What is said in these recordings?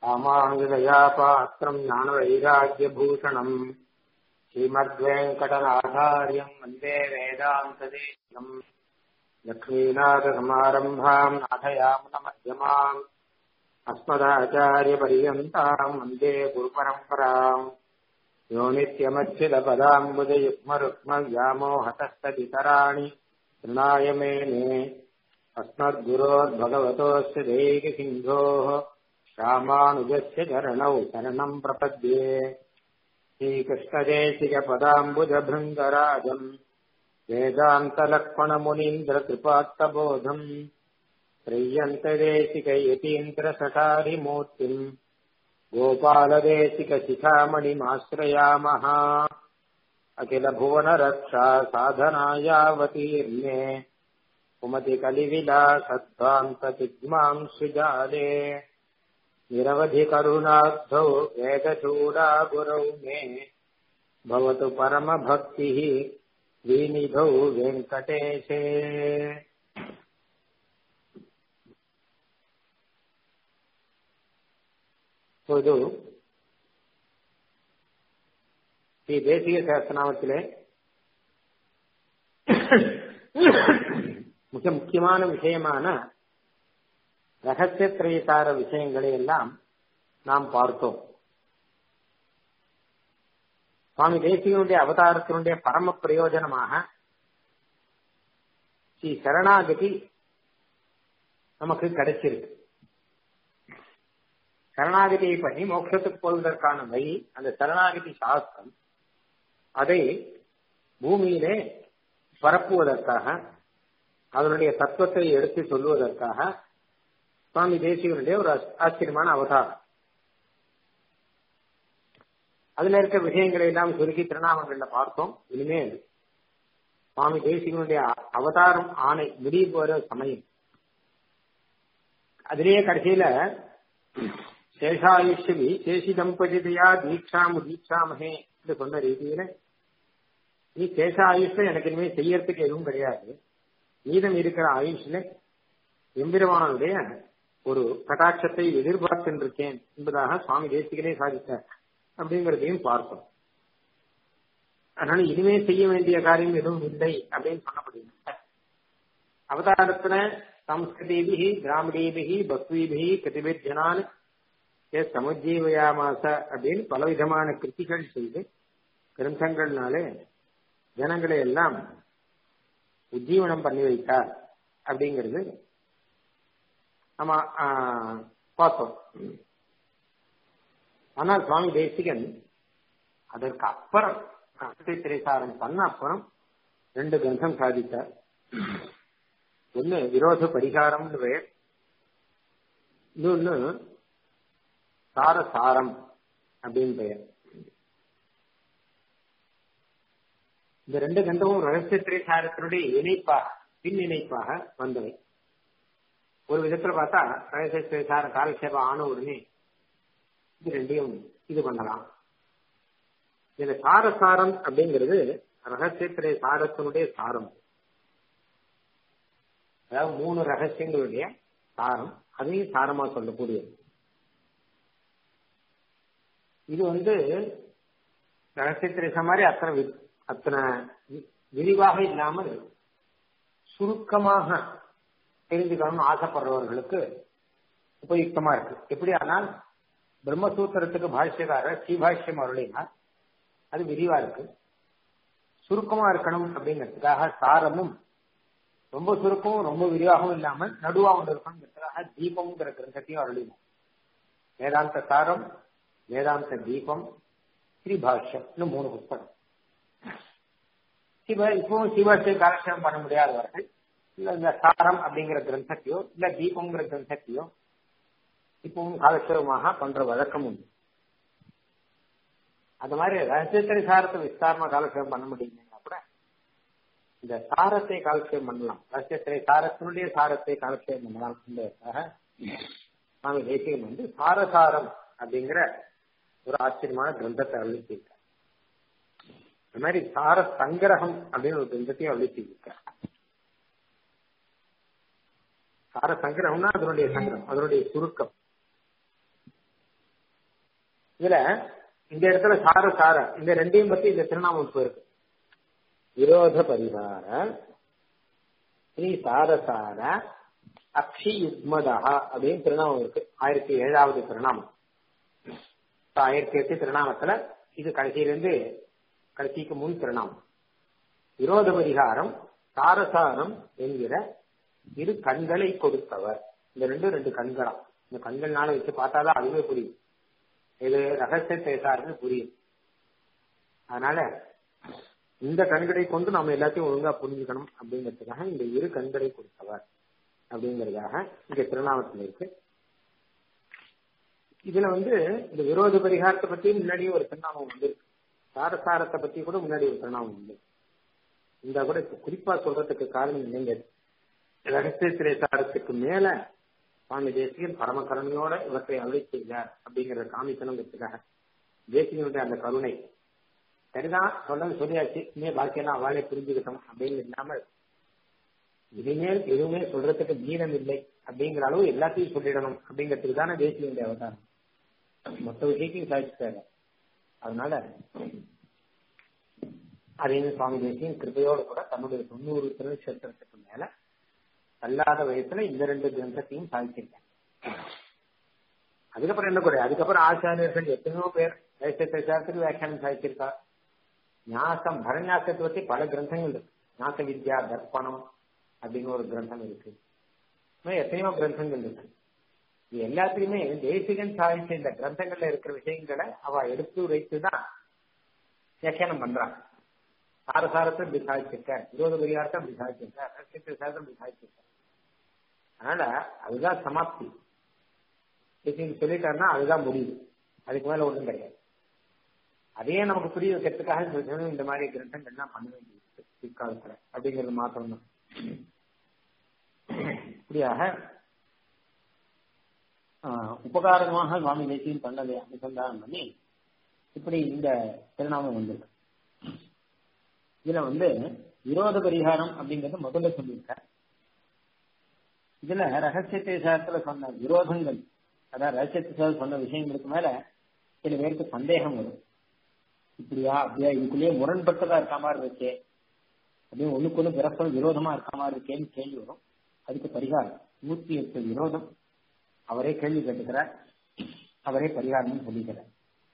ராமானுஜதயா பாத்திரம் ஞானவைராக்கியபூஷணம் श्रीमद्वेङ्कटनाथार्यम् वन्दे वेदान्तदेशम् लक्ष्मीनाथसमारम्भाम् नाथयामुनमध्यमाम् अस्मदाचार्यपर्यन्ताम् वन्दे गुरुपरम्पराम् यो नित्यमच्युतपदाम्बुजयुग्मरुक्मव्यामोहतस्तदितराणि तृणाय मेने अस्मद्गुरोर्भगवतोऽस्य दैकसिन्धोः रामानुजस्य चरणौ शरणम् प्रपद्ये श्रीकृष्णदेशिकपदाम्बुजभृङ्गराजम् वेदान्तलक्ष्मणमुनीन्द्रकृपात्तबोधम् त्रय्यन्तदेशिकयतीन्द्रसठारिमूर्तिम् गोपालदेशिकशिखामणिमाश्रयामः अखिलभुवनरक्षा साधनायावतीर्णे कुमतिकलिविलासध्वान्तचिग्मां सुजाले निरवधिकरुणाब्धौ वेदचूडा गुरौ मे भवतु परमभक्तिः श्रीनिधौ वेङ्कटेशे இப்போது ஸ்ரீ தேசிய சாஸ்திரநாமத்திலே மிக முக்கியமான விஷயமான ரகசிய திரைசார விஷயங்களை எல்லாம் நாம் பார்த்தோம் சுவாமி தேசிகனுடைய அவதாரத்தினுடைய பரம பிரயோஜனமாக ஸ்ரீ சரணாகதி நமக்கு கிடைச்சிருக்கு சரணாகதியை பண்ணி மோட்சத்துக்கு போவதற்கான வழி அந்த சரணாகதி சாஸ்திரம் அதை பூமியிலே பரப்புவதற்காக அதனுடைய தத்துவத்தை எடுத்து சொல்லுவதற்காக சுவாமி தேசிகனுடைய ஒரு ஆச்சரியமான அவதாரம் அதுல இருக்க விஷயங்களை எல்லாம் சுருக்கி திருநாமங்கள்ல பார்த்தோம் இனிமேல் சுவாமி தேசிகனுடைய அவதாரம் ஆணை முடிய போற சமயம் அதிலேயே கடைசியில சேஷாயுஷ்யவி சேஷி தம்பதியா தீட்சாமு தீட்சாமகே என்று சொன்ன ரீதியில நீ சேஷ ஆயுஷ்ல எனக்கு இனிமே செய்யறதுக்கு எதுவும் கிடையாது மீதம் இருக்கிற ஆயுஷ்ல எம்பெருமானுடைய ஒரு கட்டாட்சத்தை எதிர்பார்த்திருக்கேன் என்பதாக சுவாமி தேசிகனே சாதித்தார் அப்படிங்கறதையும் பார்த்தோம் அதனால இனிமே செய்ய வேண்டிய காரியம் எதுவும் இல்லை அப்படின்னு சொல்லப்படுகிறது அவதாரத்துல சம்ஸ்கிருதிபிகி திராமிடீபிகி பக்வீபிகி கதிபிஜனான் ஏ சமுஜீவயாமாச அப்படின்னு பலவிதமான கிருத்திகள் செய்து கிரந்தங்கள்னாலே ஜனங்களை எல்லாம் உஜ்ஜீவனம் பண்ணி வைத்தார் அப்படிங்கிறது நம்ம பார்த்தோம் ஆனால் சுவாமி தேசிகன் அதற்கு அப்புறம் திரைசாரம் பண்ண அப்புறம் ரெண்டு கிரந்தம் சாதித்தார் ஒன்னு விரோத பரிகாரம்னு பெயர் இன்னொன்னு சாரசாரம் அப்படின்னு பெயர் இந்த ரெண்டு கண்டமும் ரகசிய திரைசாரத்தினுடைய இணைப்பாக பின் இணைப்பாக வந்தவை ஒரு விதத்துல பார்த்தா ரகசிய திரைசார காலக்ஷேபம் ஆன உடனே இது ரெண்டையும் இது பண்ணலாம் இதுல சாரசாரம் அப்படிங்கிறது ரகசியத்திரை சாரத்தினுடைய சாரம் அதாவது மூணு ரகசியங்களுடைய சாரம் அதையும் சாரமா சொல்லக்கூடியது இது வந்து ரகசியத்திரை மாதிரி அத்தனை அத்தனை விரிவாக இல்லாமல் சுருக்கமாக தெரிஞ்சுக்கணும்னு ஆசைப்படுறவர்களுக்கு உபயுக்தமா இருக்கு எப்படி ஆனால் பிரம்மசூத்திரத்துக்கு பாஷ்யக்காரர் ஸ்ரீபாஷ்யம் அருளினார் அது விரிவா இருக்கு சுருக்கமா இருக்கணும் அப்படிங்கிறதுக்காக சாரமும் ரொம்ப சுருக்கமும் ரொம்ப விரிவாகவும் இல்லாமல் நடுவாகவும் இருக்கணுங்கிறதுக்காக தீபம்ங்கிற கிரந்தத்தையும் அருளினார் வேதாந்த சாரம் வேதாந்த தீபம் ஸ்ரீபாஷ்யம் இன்னும் மூணு புத்தகம் சிவ இப்பவும் சிவாஷ்ய காலட்சேபம் பண்ண முடியாதவர்கள் இல்ல இந்த சாரம் அப்படிங்கிற கிரந்தத்தையோ இல்ல தீபம்ங்கிற கிரந்தத்தையோ இப்பவும் காலட்சேபமாக பண்ற வழக்கம் உண்டு அது மாதிரி ரகசியத்திரை சாரத்தை விஸ்தாரமா காலட்சேபம் பண்ண முடியுங்கன்னா கூட இந்த சாரத்தை காலட்சேபம் பண்ணலாம் ரகசியத்திரை சாரத்தினுடைய சாரத்தை காலட்சேபம் பண்ணலாம் என்பதற்காக சுவாமி தேசியம் வந்து சாரசாரம் அப்படிங்கிற ஒரு ஆச்சரியமான கிரந்தத்தை அழிச்சிருக்கார் இந்த மாதிரி சார சங்கிரகம் அப்படின்னு ஒரு கிரந்தத்தையும் அழிச்சிருக்கார் சார சங்கிரகம்னா அதனுடைய சங்கிரம் அதனுடைய சுருக்கம் இதுல இந்த இடத்துல சார சார இந்த ரெண்டையும் பத்தி இந்த திருநாமம் இருக்கு விரோத பரிகார ஸ்ரீ சாரசார அக்ஷி யுக்மதா அப்படின்னு திருநாமம் இருக்கு ஆயிரத்தி ஏழாவது திருநாமம் ஆயிரத்தி எட்டு திருநாமத்துல இது கடைசியிலிருந்து கடைசிக்கு முன் திருநாமம் விரோத பரிகாரம் சாரசாரம் என்கிற இரு கண்களை கொடுத்தவர் இந்த ரெண்டும் ரெண்டு கண்களா இந்த கண்கள்னால வச்சு பார்த்தாதான் அதுவே புரியும் இது ரகசியத்தை சார்ந்து புரியும் அதனால இந்த கண்களை கொண்டு நம்ம எல்லாத்தையும் ஒழுங்கா புரிஞ்சுக்கணும் அப்படிங்கிறதுக்காக இந்த இரு கண்களை கொடுத்தவர் அப்படிங்கிறதுக்காக இங்க திருநாமத்தில் இருக்கு இதுல வந்து இந்த விரோத பரிகாரத்தை பத்தி முன்னாடியே ஒரு திருநாமம் வந்திருக்கு சாரசாரத்தை பத்தி கூட முன்னாடி ஒரு திருநாமம் வந்து இந்த கூட குறிப்பா சொல்றதுக்கு காரணம் என்னங்க ரகசிய திரைசாரத்துக்கு மேல சுவாமி தேசிகன் பரமகருணையோட இவற்றை அருளை செய்தார் அப்படிங்கறத காமிக்கணுங்கிறதுக்காக தேசிகனுடைய அந்த கருணை சரிதான் சொல்ல சொல்லியாச்சு இனிமே பாக்கியெல்லாம் அவளே புரிஞ்சுக்கிட்டோம் அப்படின்னு இல்லாமல் இனிமேல் எதுவுமே சொல்றதுக்கு மீனம் இல்லை அப்படிங்கிற அளவு எல்லாத்தையும் சொல்லிடணும் அப்படிங்கிறதுக்கு தானே தேசிகனுடைய அவதாரம் மொத்த விஷயத்தையும் சாதிச்சுட்டாரு அதனால அதையும் சுவாமி தேசியம் கிருப்பையோடு கூட தன்னுடைய தொண்ணூறு திருநட்சத்திரத்துக்கு மேல அல்லாத வயசுல இந்த ரெண்டு கிரந்தத்தையும் சாதிச்சிருக்கேன் அதுக்கப்புறம் என்ன கூட அதுக்கப்புறம் ஆச்சாரியர்கள் எத்தனையோ பேர் வைசத்தை சாஸ்திரி வியாக்கியானம் சாதிச்சிருக்கா ஞாசம் பரநியாசத்தை பத்தி பல கிரந்தங்கள் இருக்கு ஞாச வித்யா தர்ப்பணம் அப்படின்னு ஒரு கிரந்தம் இருக்கு எத்தனையோ கிரந்தங்கள் இருக்கு இது எல்லாத்தையுமே தேசிகன் சாதிச்ச இந்த கிரந்தங்கள்ல இருக்கிற விஷயங்களை அவ எடுத்து வைத்துதான் வியாக்கியானம் பண்றான் சாரசாரத்தை இப்படி சாதிச்சிருக்க விரோத பரிகாரத்தை அப்படி சாதிச்சிருக்க ரகசியத்தை சாதம் இப்படி சாதிச்சிருக்க அதனால அதுதான் சமாப்தி தேசிகன் சொல்லிட்டாருன்னா அதுதான் முடிவு அதுக்கு மேல ஒண்ணும் கிடையாது அதையே நமக்கு புரிய வைக்கிறதுக்காக இந்த மாதிரி கிரந்தங்கள்லாம் பண்ண வேண்டியிருக்கு பிற்காலத்துல அப்படிங்கிறது மாத்திரம் தான் இப்படியாக உபகாரமாக சுவாமி தேசியம் பண்ணதை அனுசந்தானம் பண்ணி இப்படி இந்த திருநாமம் வந்திருக்கு இதுல வந்து விரோத பரிகாரம் அப்படிங்கறத முதல்ல சொல்லியிருக்க இதுல ரகசியத்தை சாரத்துல சொன்ன விரோதங்கள் அதான் ரகசியத்தை சொன்ன விஷயங்களுக்கு மேல சில பேருக்கு சந்தேகம் வரும் இப்படியா அப்படியா இதுக்குள்ளேயே முரண்பட்டதா இருக்க மாதிரி இருக்கே அப்படியே ஒண்ணுக்கு ஒண்ணு பிறப்பம் விரோதமா இருக்க மாதிரி இருக்கேன்னு கேள்வி வரும் அதுக்கு பரிகாரம் நூத்தி எட்டு விரோதம் அவரே கேள்வி கேட்டுக்கிறார் அவரே பரிகாரம்னு சொல்லிக்கிறார்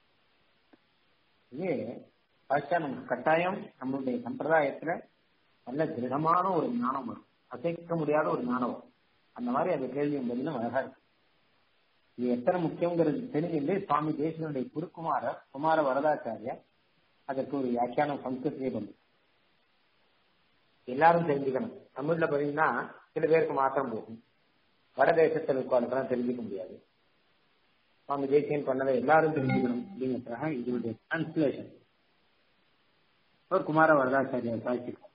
இது பார்த்தா நமக்கு கட்டாயம் நம்மளுடைய சம்பிரதாயத்துல நல்ல திருடமான ஒரு ஞானம் வரும் அசைக்க முடியாத ஒரு ஞானம் வரும் அந்த மாதிரி அந்த கேள்வி பதிலும் அழகா இருக்கு இது எத்தனை முக்கியங்கிறது தெரிஞ்சுட்டு சுவாமி தேசனுடைய குருக்குமார குமார வரதாச்சாரியர் அதற்கு ஒரு வியாக்கியானம் சம்ஸ்கிருத்திலே பண்ணு எல்லாரும் தெரிஞ்சுக்கணும் தமிழ்ல பாத்தீங்கன்னா சில பேருக்கு மாத்திரம் போகும் வடதேசத்தில் இருக்கவனுக்கெல்லாம் தெரிஞ்சுக்க முடியாது சுவாமி தேசியன் பண்ணதை எல்லாரும் தெரிஞ்சுக்கணும் அப்படிங்கிறதுக்காக இதனுடைய டிரான்ஸ்லேஷன் ஒரு குமார வரதாச்சாரியர் சாய்ச்சிருக்கோம்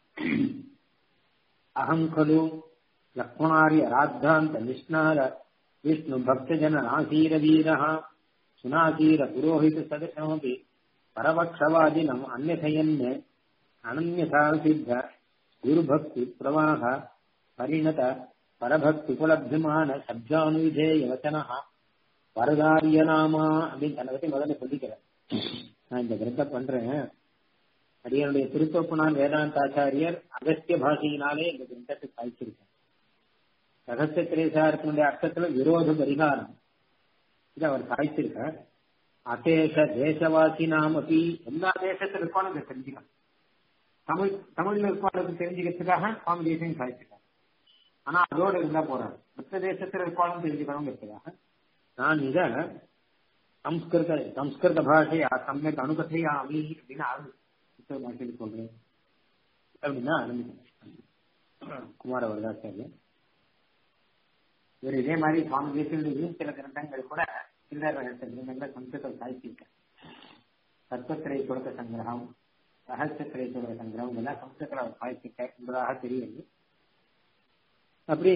அகம் खलु लक्ष्मणार्य राद्धान्त निष्णार विष्णु भक्तजन नासीरवीरः सुनासीर पुरोहित सदृशमपि परपक्षवादिनम् अन्यथयन् अनन्यथा सिद्ध गुरुभक्ति प्रवाह परिणत பரபக்திகுலபிமான சப்ஜானுவிதேய வச்சனஹா வரதாரிய நாமா அப்படின்னு தன்னை பத்தி முதல்ல சொல்லிக்கிறேன் நான் இந்த கிரந்தம் பண்றேன் அடியனுடைய திருத்தொப்புனான் வேதாந்தாச்சாரியர் அகஸ்திய பாஷையினாலே இந்த கிரந்தத்தை சாய்ச்சிருக்கேன் ரகசிய திரேசாரத்தினுடைய அர்த்தத்துல விரோத பரிகாரம் இது அவர் சாய்ச்சிருக்கார் அசேஷ தேசவாசி நாமபி எல்லா தேசத்துல இருக்கணும் இதை தெரிஞ்சுக்கணும் தமிழ் தமிழ்ல இருக்கவனுக்கு தெரிஞ்சுக்கிறதுக்காக சுவாமி தேசியம் சாய்ச்சிருக்கார் ஆனா அதோட இருந்தா போறாரு மற்ற தேசத்துல இருக்கணும் தெரிஞ்சுக்கணுங்கிறதுக்காக நான் இத சம்ஸ்கிருத சம்ஸ்கிருத பாஷையா சமயக் அனுகதையாமி அப்படின்னு ஆரம்பிச்சு பாஷையில் சொல்றேன் அப்படின்னா ஆரம்பிக்கிறேன் குமார வரதாச்சாரியர் இவர் இதே மாதிரி சுவாமி தேசியுடைய சில கிரந்தங்கள் கூட சில்லற கிரந்தங்கள் சம்ஸ்கிருதம் சாய்ச்சிருக்கேன் தத்துவத்திரை தொடக்க சங்கிரகம் ரகசியத்திரை தொடக்க சங்கிரகம் இதெல்லாம் சம்ஸ்கிருதத்தில் அவர் சாய்ச்சிருக்க என்பதாக தெரியுது அப்படி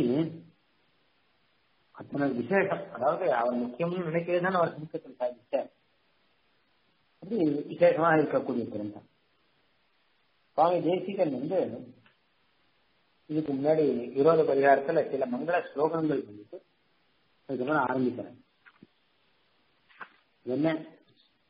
அத்தனை விசேஷம் அதாவது அவர் முக்கியம்னு நினைக்கிறது தான் அவர் சமூகத்தில் சாதிச்சார் அப்படி விசேஷமா இருக்கக்கூடிய கிரந்தம் சுவாமி தேசிகன் வந்து இதுக்கு முன்னாடி விரோத பரிகாரத்துல சில மங்கள ஸ்லோகங்கள் வந்துட்டு அதுக்கப்புறம் ஆரம்பிக்கிறேன் என்ன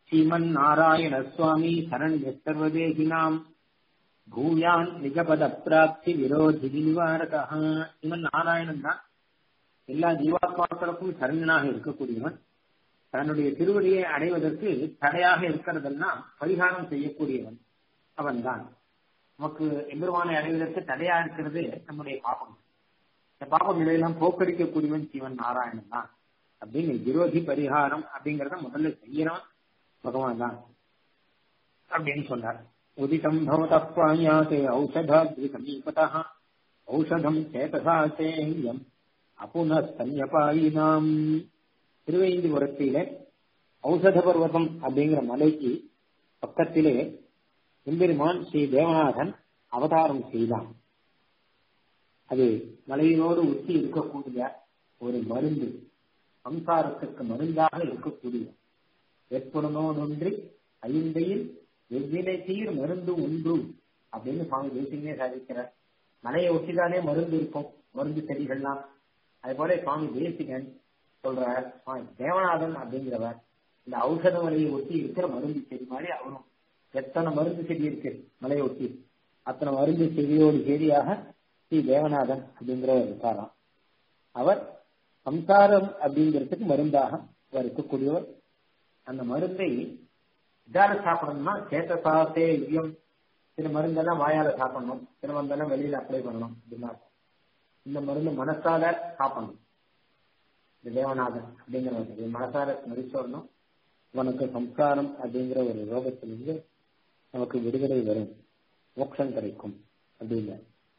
ஸ்ரீமன் நாராயண சுவாமி சரண்ய சர்வதேகினாம் பூயான் நிஜபத பிராப்தி விரோதி நிவாரகா இவன் நாராயணன் தான் எல்லா ஜீவாத்மாக்களுக்கும் சரண்யனாக இருக்கக்கூடியவன் தன்னுடைய திருவடியை அடைவதற்கு தடையாக இருக்கிறதெல்லாம் பரிகாரம் செய்யக்கூடியவன் அவன்தான் நமக்கு எம்பெருமானை அடைவதற்கு தடையா இருக்கிறது நம்முடைய பாபம் இந்த பாப நிலையெல்லாம் போக்கடிக்கக்கூடியவன் சிவன் நாராயணன் தான் அப்படின்னு விரோதி பரிகாரம் அப்படிங்கறத முதல்ல செய்யறவன் பகவான் தான் அப்படின்னு சொன்னார் உதிதம் பவத பாயாத்தே ஔஷதாத்ரி சமீபதா ஔஷதம் சேதசா சேயம் அப்புனஸ்தன்யபாயினாம் திருவேந்திபுரத்திலே ஔஷத பர்வதம் அப்படிங்கிற மலைக்கு பக்கத்திலே எம்பெருமான் ஸ்ரீ தேவநாதன் அவதாரம் செய்தான் அது மலையினோடு ஒட்டி இருக்கக்கூடிய ஒரு மருந்து சம்சாரத்துக்கு மருந்தாக இருக்கக்கூடிய வெற்புடனோடொன்றி ஐந்தையில் வெவ்வினை தீர் மருந்து ஒன்று அப்படின்னு சுவாமி தேசிகமே சாதிக்கிறார் மலையை ஒட்டிதானே மருந்து இருக்கும் மருந்து செடிகள்லாம் அது போல சுவாமி தேசிகன் சொல்றார் சுவாமி தேவநாதன் அப்படிங்கிறவர் இந்த ஔஷத மலையை ஒட்டி இருக்கிற மருந்து செடி மாதிரி அவரும் எத்தனை மருந்து செடி இருக்கு மலையை ஒட்டி அத்தனை மருந்து செடியோடு செடியாக ஸ்ரீ தேவநாதன் அப்படிங்கிறவர் இருக்காராம் அவர் சம்சாரம் அப்படிங்கிறதுக்கு மருந்தாக அவர் இருக்கக்கூடியவர் அந்த மருந்தை இதால சாப்பிடணும்னா சேத்தசாசே இவ்யம் சில மருந்தெல்லாம் வாயால சாப்பிடணும் சில மருந்தெல்லாம் வெளியில அப்ளை பண்ணணும் அப்படின்னா இந்த மருந்து மனசால சாப்பிடணும் இந்த தேவநாதன் அப்படிங்கிற மனசால ஸ்மரிச்சோடணும் உனக்கு சம்சாரம் அப்படிங்கிற ஒரு ரோகத்திலிருந்து நமக்கு விடுதலை வரும் மோட்சம் கிடைக்கும் அப்படின்னு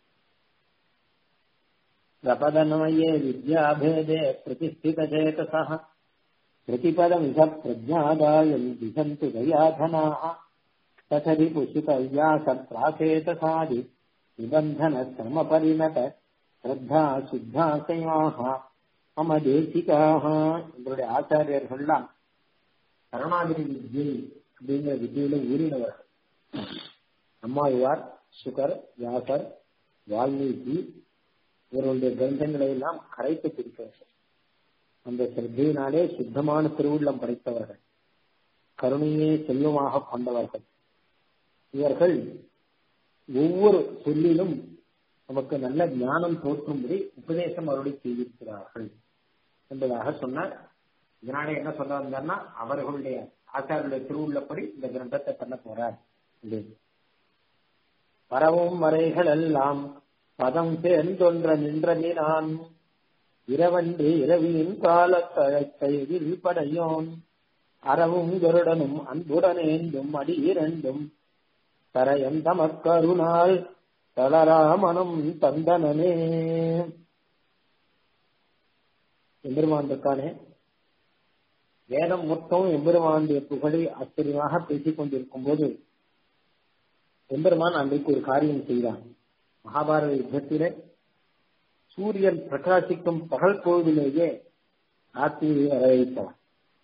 प्रपदनमये विद्याभेदे प्रतिष्ठितचेतसः प्रतिपदमिह प्रज्ञादायम् दिशन्तु दयाधनाः तथदि पुषितव्यासप्राचेतसादि निबन्धनश्रमपरिणत श्रद्धा சுத்தாசையாக மம தேசிகாக எங்களுடைய ஆச்சாரியர்கள்லாம் கருணாகிரி வித்யை அப்படிங்கிற வித்தியில ஊறினவர்கள் அம்மாழ்வார் சுகர் வியாசர் வால்மீகி இவருடைய கிரந்தங்களை எல்லாம் கரைத்து பிடித்தவர்கள் அந்த சிரத்தையினாலே சுத்தமான திருவுள்ளம் படைத்தவர்கள் கருணையே செல்வமாக கொண்டவர்கள் இவர்கள் ஒவ்வொரு சொல்லிலும் நமக்கு நல்ல ஞானம் தோற்றும்படி உபதேசம் அருளை செய்திருக்கிறார்கள் என்பதாக சொன்னார் இதனால என்ன சொல்ல வந்தார்னா அவர்களுடைய ஆச்சாரிய திருவுள்ளப்படி இந்த கிரந்தத்தை பண்ண போறார் பரவும் வரைகள் எல்லாம் பதம் சேர்ந்தொன்ற நின்றதினான் இரவன்று இரவியின் காலத்தழைக்கையில் படையோன் அறவும் கருடனும் அன்புடனேந்தும் அடி இரண்டும் தரையன் தமக்கருணால் தளராமனம் தந்தனனே எம்பெருமான் இருக்கானே வேதம் மொத்தம் எம்பெருமானுடைய புகழை ஆச்சரியமாக பேசிக் கொண்டிருக்கும் போது எம்பெருமான் அன்றைக்கு ஒரு காரியம் செய்தான் மகாபாரத யுத்தத்திலே சூரியன் பிரகாசிக்கும் பகல் பொழுதிலேயே ராத்திரியை வரவேற்றவன்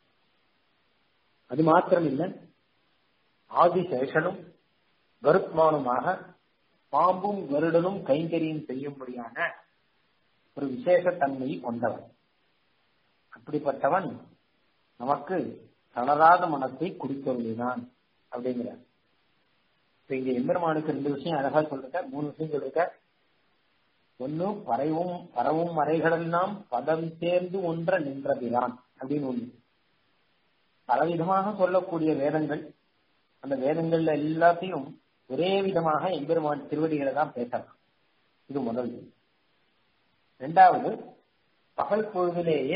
அது மாத்திரமில்லை ஆதிசேஷனும் கருத்மானுமாக பாம்பும் கருடனும் கைங்கரியம் செய்யும்படியான ஒரு விசேஷ தன்மையை கொண்டவன் அப்படிப்பட்டவன் நமக்கு தளராத மனத்தை குடிக்கொள்ளினான் அப்படிங்கிறார் இப்ப இங்க எம்பெருமானுக்கு ரெண்டு விஷயம் அழகா சொல்லிருக்க மூணு விஷயம் சொல்லிருக்க ஒன்னு பறவும் பரவும் மறைகளெல்லாம் பதம் சேர்ந்து ஒன்ற நின்றபிரான் அப்படின்னு ஒண்ணு பலவிதமாக சொல்லக்கூடிய வேதங்கள் அந்த வேதங்கள்ல எல்லாத்தையும் ஒரே விதமாக எம்பெருமான் திருவடிகளை தான் பேசலாம் இது முதல் ரெண்டாவது பகல் பொழுதிலேயே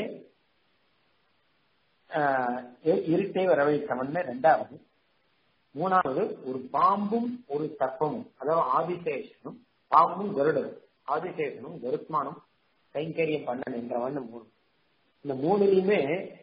இருட்டை வரவைத்தவன் ரெண்டாவது மூணாவது ஒரு பாம்பும் ஒரு சர்ப்பமும் அதாவது ஆதிசேஷனும் பாம்பும் கருடனும் ஆதிசேஷனும் கருத்மானும் கைங்கரியம் பண்ண நின்றவன் மூணு இந்த மூணுலையுமே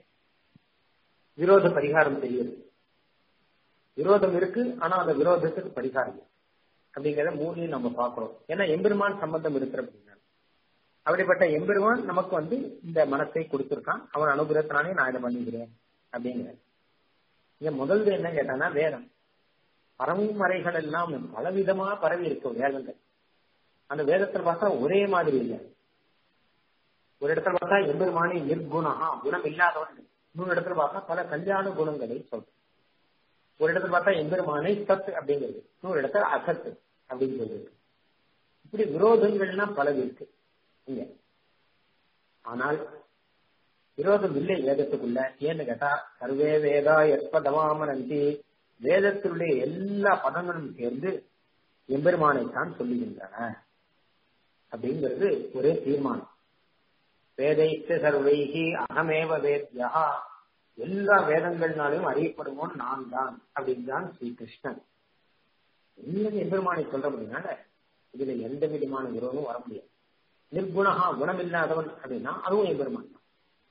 விரோத பரிகாரம் தெரியுது விரோதம் இருக்கு ஆனா அந்த விரோதத்துக்கு பரிகாரம் அப்படிங்கிறத மூணுலையும் நம்ம பார்க்கிறோம் ஏன்னா எம்பெருமான் சம்பந்தம் இருக்கிற அப்படின்னா அப்படிப்பட்ட எம்பெருமான் நமக்கு வந்து இந்த மனத்தை கொடுத்திருக்கான் அவன் அனுகிரகத்தினாலே நான் இதை பண்ணிக்கிறேன் அப்படிங்கிற இங்க முதல்ல என்ன கேட்டானா வேதம் பரவும் மறைகள் எல்லாம் பலவிதமா பரவி இருக்கும் வேதங்கள் அந்த வேதத்துல பார்த்தா ஒரே மாதிரி இல்லை ஒரு இடத்துல பார்த்தா எம்பெருமானி நிர்குணா குணம் இல்லாதவன் இன்னொரு இடத்துல பார்த்தா பல கல்யாண குணங்களை சொல்றோம் ஒரு இடத்துல பார்த்தா எம்பெருமானை சத் அப்படிங்கிறது இன்னொரு இடத்துல அசத் அப்படின்னு சொல்றது இப்படி விரோதங்கள்லாம் பல இருக்கு இங்க ஆனால் விரோதம் இல்லை வேதத்துக்குள்ள ஏன்னு கேட்டா சர்வே வேதா எப்பதமாமனந்தி வேதத்தினுடைய எல்லா பதங்களும் சேர்ந்து எம்பெருமானை தான் சொல்லுகின்றன அப்படிங்கிறது ஒரே தீர்மானம் வேதைத்த சர்வைகி அகமேவ வேத்யா எல்லா வேதங்கள்னாலையும் அறியப்படுவோம் நான் தான் அப்படின்னு தான் ஸ்ரீ கிருஷ்ணன் எல்லாமே எம்பெருமானை சொல்ற முடியுனால இதுல எந்த விதமான விரோதமும் வர முடியாது நிர்குணகா குணம் இல்லாதவன் அப்படின்னா அதுவும் எம்பெருமான் தான்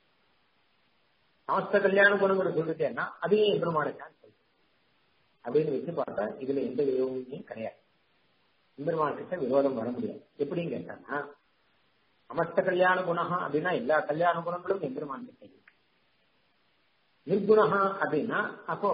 சாஸ்திர கல்யாண குணங்களை சொல்லிட்டேன்னா அதையும் எம்பெருமானை தான் சொல்றேன் அப்படின்னு வச்சு பார்த்தா இதுல எந்த விரோதமுமே கிடையாது எம்பெருமான கிட்ட விரோதம் வர முடியாது எப்படின்னு கேட்டாங்கன்னா சமஸ்த கல்யாண குணகா அப்படின்னா எல்லா கல்யாண குணங்களும் எம்பெருமான் கிட்ட இருக்கு நிர்குணகா அப்படின்னா அப்போ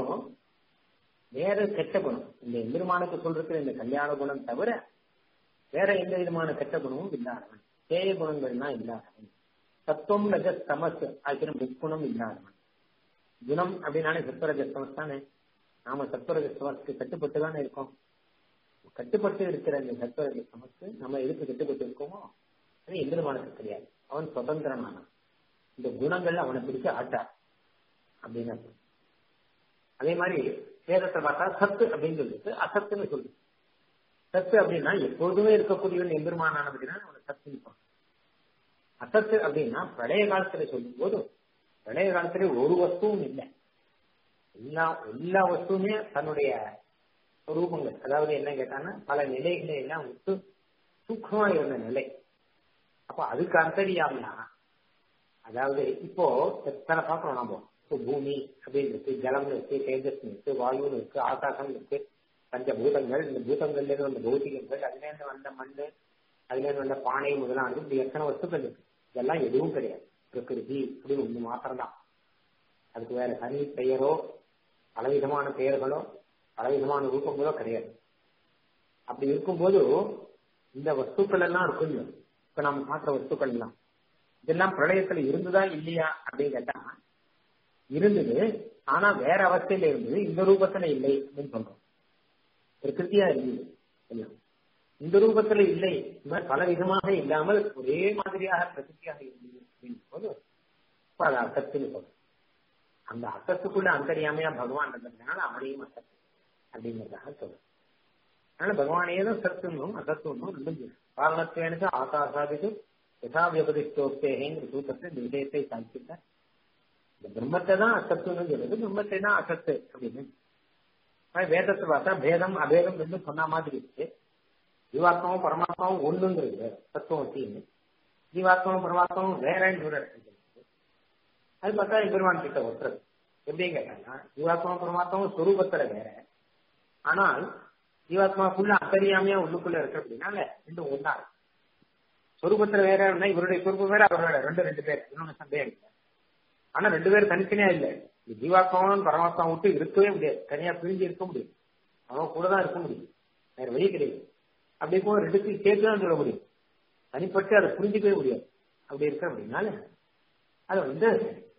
வேற கெட்ட குணம் இந்த எம்பெருமானுக்கு சொல்றது இந்த கல்யாண குணம் தவிர வேற எந்த விதமான கெட்ட குணமும் இல்லாதவன் தேய குணங்கள்னா இல்லாதவன் சத்துவம் ரஜஸ் தமஸ் ஆகிற முக்குணம் இல்லாதவன் குணம் அப்படின்னாலே சத்வரஜஸ் தமஸ் தானே நாம சத்வரஜஸ் தமஸ்க்கு கட்டுப்பட்டு தானே இருக்கோம் கட்டுப்பட்டு இருக்கிற இந்த சத்வரஜஸ் தமஸ்க்கு நம்ம எதுக்கு கட்டுப்பட்டு இருக்கோமோ அது எம்பெருமானுக்கு தெரியாது அவன் சுதந்திரனான இந்த குணங்கள் அவனை பிடிச்சு ஆட்டார் அப்படின்னு அதே மாதிரி வேதத்தை பார்த்தா சத்து அப்படின்னு சொல்லிட்டு அசத்துன்னு சொல்லுது சத்து அப்படின்னா எப்போதுமே இருக்கக்கூடியவன் எம்பெருமானான அப்படின்னா அவனை சத்து நிற்பான் அசத்து அப்படின்னா பழைய காலத்துல சொல்லும் போது பழைய காலத்துல ஒரு வஸ்துவும் இல்லை எல்லா எல்லா வஸ்துவுமே தன்னுடைய ரூபங்கள் அதாவது என்ன கேட்டான்னா பல நிலைகளை எல்லாம் விட்டு சூக்ஷமா இருந்த நிலை அப்ப அதுக்கு அந்தரியாமனா அதாவது இப்போ எத்தனை பார்க்கணும் நாம இப்போ பூமி அப்படின்னு இருக்கு ஜலம்னு இருக்கு தேஜஸ் இருக்கு வாயுன்னு இருக்கு ஆகாசம் இருக்கு பஞ்ச பூதங்கள் இந்த பூதங்கள்ல இருந்து வந்த பௌத்திகங்கள் அதுல இருந்து வந்த மண்ணு அதுல இருந்து வந்த பானை முதலானது இப்படி எத்தனை வஸ்துக்கள் இருக்கு இதெல்லாம் எதுவும் கிடையாது பிரகிருதி அப்படின்னு ஒண்ணு மாத்திரம்தான் அதுக்கு வேற தனி பெயரோ பலவிதமான பெயர்களோ பலவிதமான ரூபங்களோ கிடையாது அப்படி இருக்கும்போது இந்த வஸ்துக்கள் எல்லாம் இருக்குங்க இப்ப நம்ம பார்க்குற வஸ்துக்கள் எல்லாம் இதெல்லாம் பிரளயத்துல இருந்துதா இல்லையா அப்படின்னு கேட்டா இருந்தது ஆனா வேற அவஸ்தையில இருந்தது இந்த ரூபத்துல இல்லை அப்படின்னு சொல்றோம் பிரகிருத்தியா இருந்தது எல்லாம் இந்த ரூபத்துல இல்லை இந்த மாதிரி பல விதமாக இல்லாமல் ஒரே மாதிரியாக பிரகிருத்தியாக இருந்தது அப்படின்னு போது இப்ப அது அர்த்தத்துன்னு சொல்றோம் அந்த அர்த்தத்துக்குள்ள அந்தரியாமையா பகவான் இருந்ததுனால அவனையும் அசத்து அப்படிங்கிறதாக சொல்றோம் அதனால பகவானே தான் சத்துன்னும் அசத்துன்னும் ரெண்டும் சொல்லும் காரணத்துவனுக்கு ஆகாசாதிக்கு யதா வியபதிஷ்டோக்தேங்கிற சூத்திரத்தை இந்த விஷயத்தை சாதிச்சிருக்கார் இந்த பிரம்மத்தை தான் அசத்துன்னு சொல்லுது பிரம்மத்தை தான் அசத்து அப்படின்னு வேதத்தை பார்த்தா பேதம் அபேதம் ரெண்டும் சொன்ன மாதிரி இருக்கு ஜீவாத்மாவும் பரமாத்மாவும் ஒண்ணுங்கிறது தத்துவம் வச்சு ஜீவாத்மாவும் பரமாத்மாவும் வேறன்னு சொல்ற அது பார்த்தா பெருமான் கிட்ட ஒட்டுறது எப்படின்னு கேட்டாங்கன்னா ஜீவாத்மாவும் பரமாத்மாவும் சொரூபத்துல வேற ஆனால் ஜீவாத்மாக்குள்ள அத்தறியாமையா உள்ளுக்குள்ள இருக்கு அப்படின்னால ரெண்டும் ஒன்னா சொரூபத்துல வேற இவருடைய சொரூபம் வேற அவரோட ரெண்டு ரெண்டு பேர் இன்னொன்னு சந்தேகம் இல்லை ஆனா ரெண்டு பேரும் தனித்தனியா இல்ல ஜீவாத்மாவும் பரமாத்மா விட்டு இருக்கவே முடியாது தனியா பிரிஞ்சு இருக்க முடியும் அவன் கூட தான் இருக்க முடியும் வேற வழி கிடையாது அப்படி போய் ரெண்டுத்தையும் சேர்த்து தான் சொல்ல முடியும் தனிப்பட்டு அதை புரிஞ்சுக்கவே முடியாது அப்படி இருக்க அப்படின்னால அதை வந்து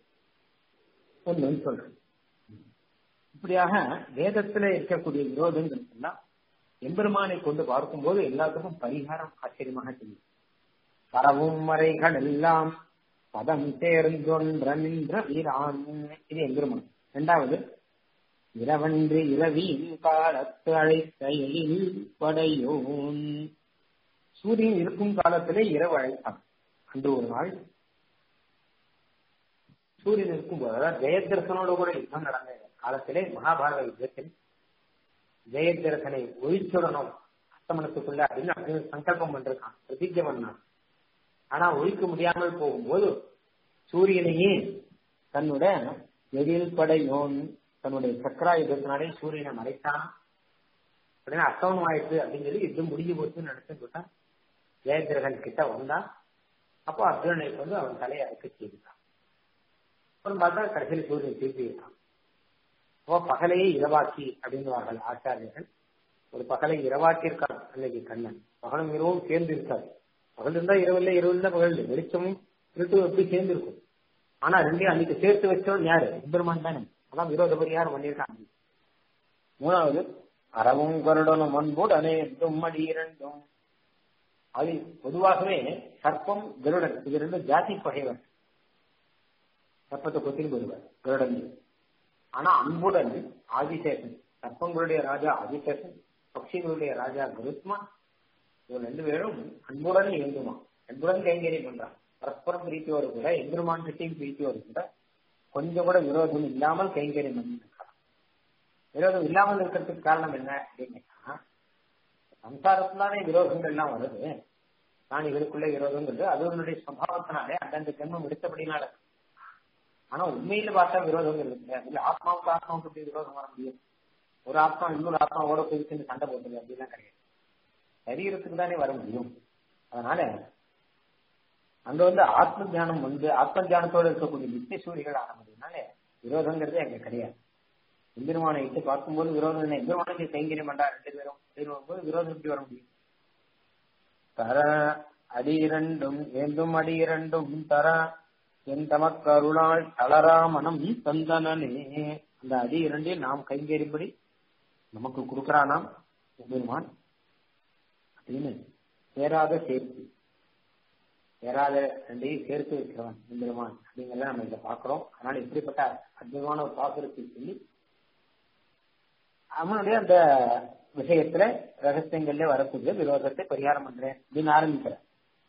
ஒண்ணுன்னு சொல்றேன் இப்படியாக வேதத்துல இருக்கக்கூடிய விரோதங்கள் எல்லாம் எம்பெருமானை கொண்டு பார்க்கும்போது எல்லாத்துக்கும் பரிகாரம் ஆச்சரியமாக தெரியும் பரவும் மறைகள் எல்லாம் பதம் தேர்ந்தொன்ற நின்ற வீரான் இது எம்பெருமான் இரண்டாவது இரவன்று இரவியின் காலத்து அழைத்த எழில் படையோன் சூரியன் இருக்கும் காலத்திலே இரவு அழைத்தான் அன்று ஒரு நாள் சூரியன் இருக்கும்போது அதாவது ஜெயதர்சனோட கூட யுத்தம் நடந்த காலத்திலே மகாபாரத யுத்தத்தில் ஜெயதரசனை ஒழிச்சுடணும் அஸ்தமனத்துக்குள்ள அப்படின்னு அப்படின்னு சங்கல்பம் பண்றான் பிரதிஜை பண்ணான் ஆனா ஒழிக்க முடியாமல் போகும்போது சூரியனையே தன்னோட எழில் படையோன் தன்னுடைய சக்கராயுதத்தினாலே சூரியனை மறைத்தான் உடனே அஸ்தமனம் ஆயிடுச்சு அப்படின்னு சொல்லி யுத்தம் முடிஞ்சு போச்சுன்னு நினைச்சு விட்டான் ஜெயதிரகன் கிட்ட வந்தான் அப்போ அர்ஜுனனுக்கு வந்து அவன் தலையை அறுக்க செய்துட்டான் அப்புறம் பார்த்தா கடைசியில் சூரியன் திருப்பிட்டான் அப்போ பகலையே இரவாக்கி அப்படிங்குவார்கள் ஆச்சாரியர்கள் ஒரு பகலை இரவாக்கியிருக்கார் அன்னைக்கு கண்ணன் பகலும் இரவும் சேர்ந்து இருக்காது பகல் இருந்தா இரவு இல்லை இரவு இருந்தா பகல் இல்லை வெளிச்சமும் இருட்டும் எப்படி சேர்ந்து இருக்கும் ஆனா ரெண்டையும் அன்னைக்கு சேர்த்து வச்சோம் யாரு எம்பெருமான் தானே அதான் விரோத பரிகாரம் பண்ணியிருக்காங்க மூணாவது அறவும் கருடனும் அன்புடனே என்றும் அடி இரண்டும் அது பொதுவாகவே சர்ப்பம் கருடன் இது ரெண்டும் ஜாதி பகைவர் சர்ப்பத்தை கொத்தின்னு போடுவார் கருடன் ஆனா அன்புடன் ஆதிசேஷன் சர்ப்பங்களுடைய ராஜா ஆதிசேஷன் பட்சிகளுடைய ராஜா கருத்மான் இவங்க ரெண்டு பேரும் அன்புடன் இயங்குமா அன்புடன் கைங்கரியம் பண்றான் பரஸ்பரம் பிரீத்தியோடு கூட எம்பெருமான் கிட்டையும் பிரீத்தியோடு கூட கொஞ்சம் கூட விரோதம் இல்லாமல் கைங்கரியம் பண்ணிருக்கான் விரோதம் இல்லாமல் இருக்கிறதுக்கு காரணம் என்ன அப்படின்னா சம்சாரத்தினாலே விரோதங்கள் எல்லாம் வருது ஞானிகளுக்குள்ள விரோதங்கிறது அதனுடைய சம்பாவத்தினாலே அந்தந்த ஜென்மம் எடுத்தபடினால ஆனா உண்மையில பார்த்தா விரோதங்கிறது கிடையாது இல்ல ஆத்மாவுக்கு ஆத்மாவுக்கு எப்படி விரோதம் வர முடியும் ஒரு ஆத்மா இன்னொரு ஆத்மாவோட போயிட்டு சண்டை போட்டது அப்படிலாம் கிடையாது சரீரத்துக்கு தானே வர முடியும் அதனால அங்க வந்து ஆத்ம தியானம் வந்து ஆத்ம தியானத்தோட இருக்கக்கூடிய நித்திய சூரிகள் ஆரம்பிச்சதுனால விரோதங்கிறது அங்க கிடையாது எம்பெருமானை இட்டு பார்க்கும்போது விரோதம் என்ன எம்பெருமானுக்கு கைங்கரியம் பண்றா ரெண்டு பேரும் அப்படின்னு வரும்போது விரோதம் எப்படி வர முடியும் தர அடி இரண்டும் ஏந்தும் அடி இரண்டும் தர என் தமக்கருளால் தளரா மனம் தந்தனனே அந்த அடி இரண்டில் நாம் கைங்கேறிபடி நமக்கு கொடுக்கறானாம் எம்பெருமான் அப்படின்னு சேராத சேர்த்து சேராத ரெண்டையும் சேர்த்து வைக்கிறவன் எம்பெருமான் அப்படிங்கிறத நம்ம இதை பாக்குறோம் அதனால இப்படிப்பட்ட அற்புதமான ஒரு பாசுரத்தை சொல்லி அவனுடைய அந்த விஷயத்துல ரகசியங்கள்ல வரக்கூடிய விரோதத்தை பரிகாரம் பண்றேன் அப்படின்னு ஆரம்பிக்கிறேன்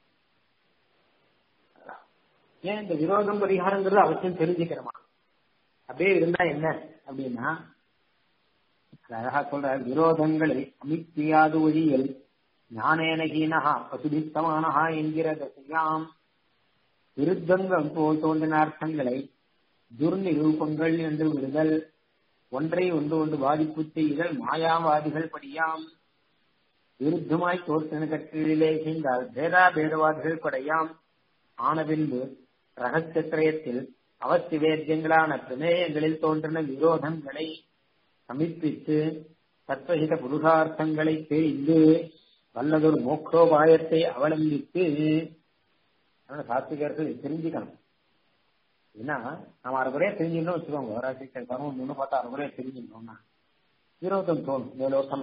ஏன் இந்த விரோதம் பரிகாரங்கிறது அவசியம் தெரிஞ்சுக்கிறோமா அப்படியே இருந்தா என்ன அப்படின்னா அழகா சொல்ற விரோதங்களை அமித்தியாது ஒழியல் ஞானேனகீனஹா பசுபித்தமானஹா என்கிற தசையாம் விருத்தங்கம் போல் தோன்றின அர்த்தங்களை துர்நிரூபங்கள் என்று விடுதல் ஒன்றை ஒன்று ஒன்று பாதிப்பு செய்தல் மாயாவாதிகள் படியாம் விருத்தமாய் தோற்றின கட்டிலே செய்தால் பேதா பேதவாதிகள் படையாம் ஆன பின்பு ரகசியத்திரயத்தில் அவசிவேத்தியங்களான பிரமேயங்களில் தோன்றின விரோதங்களை சமர்ப்பித்து தத்வஹித புருஷார்த்தங்களை தெரிந்து வல்லதொரு மோக்ஷோபாயத்தை அவலம்பித்து சாத்விகர்கள் தெரிஞ்சுக்கணும் ஏன்னா நம்ம அரை குறையா தெரிஞ்சுக்கணும் வச்சுக்கோங்க ராசிக்கல் பருவம் ஒண்ணு பார்த்தா அரை குறையா தெரிஞ்சுக்கணும்னா விரோதம் தோணும் மேலோட்டமா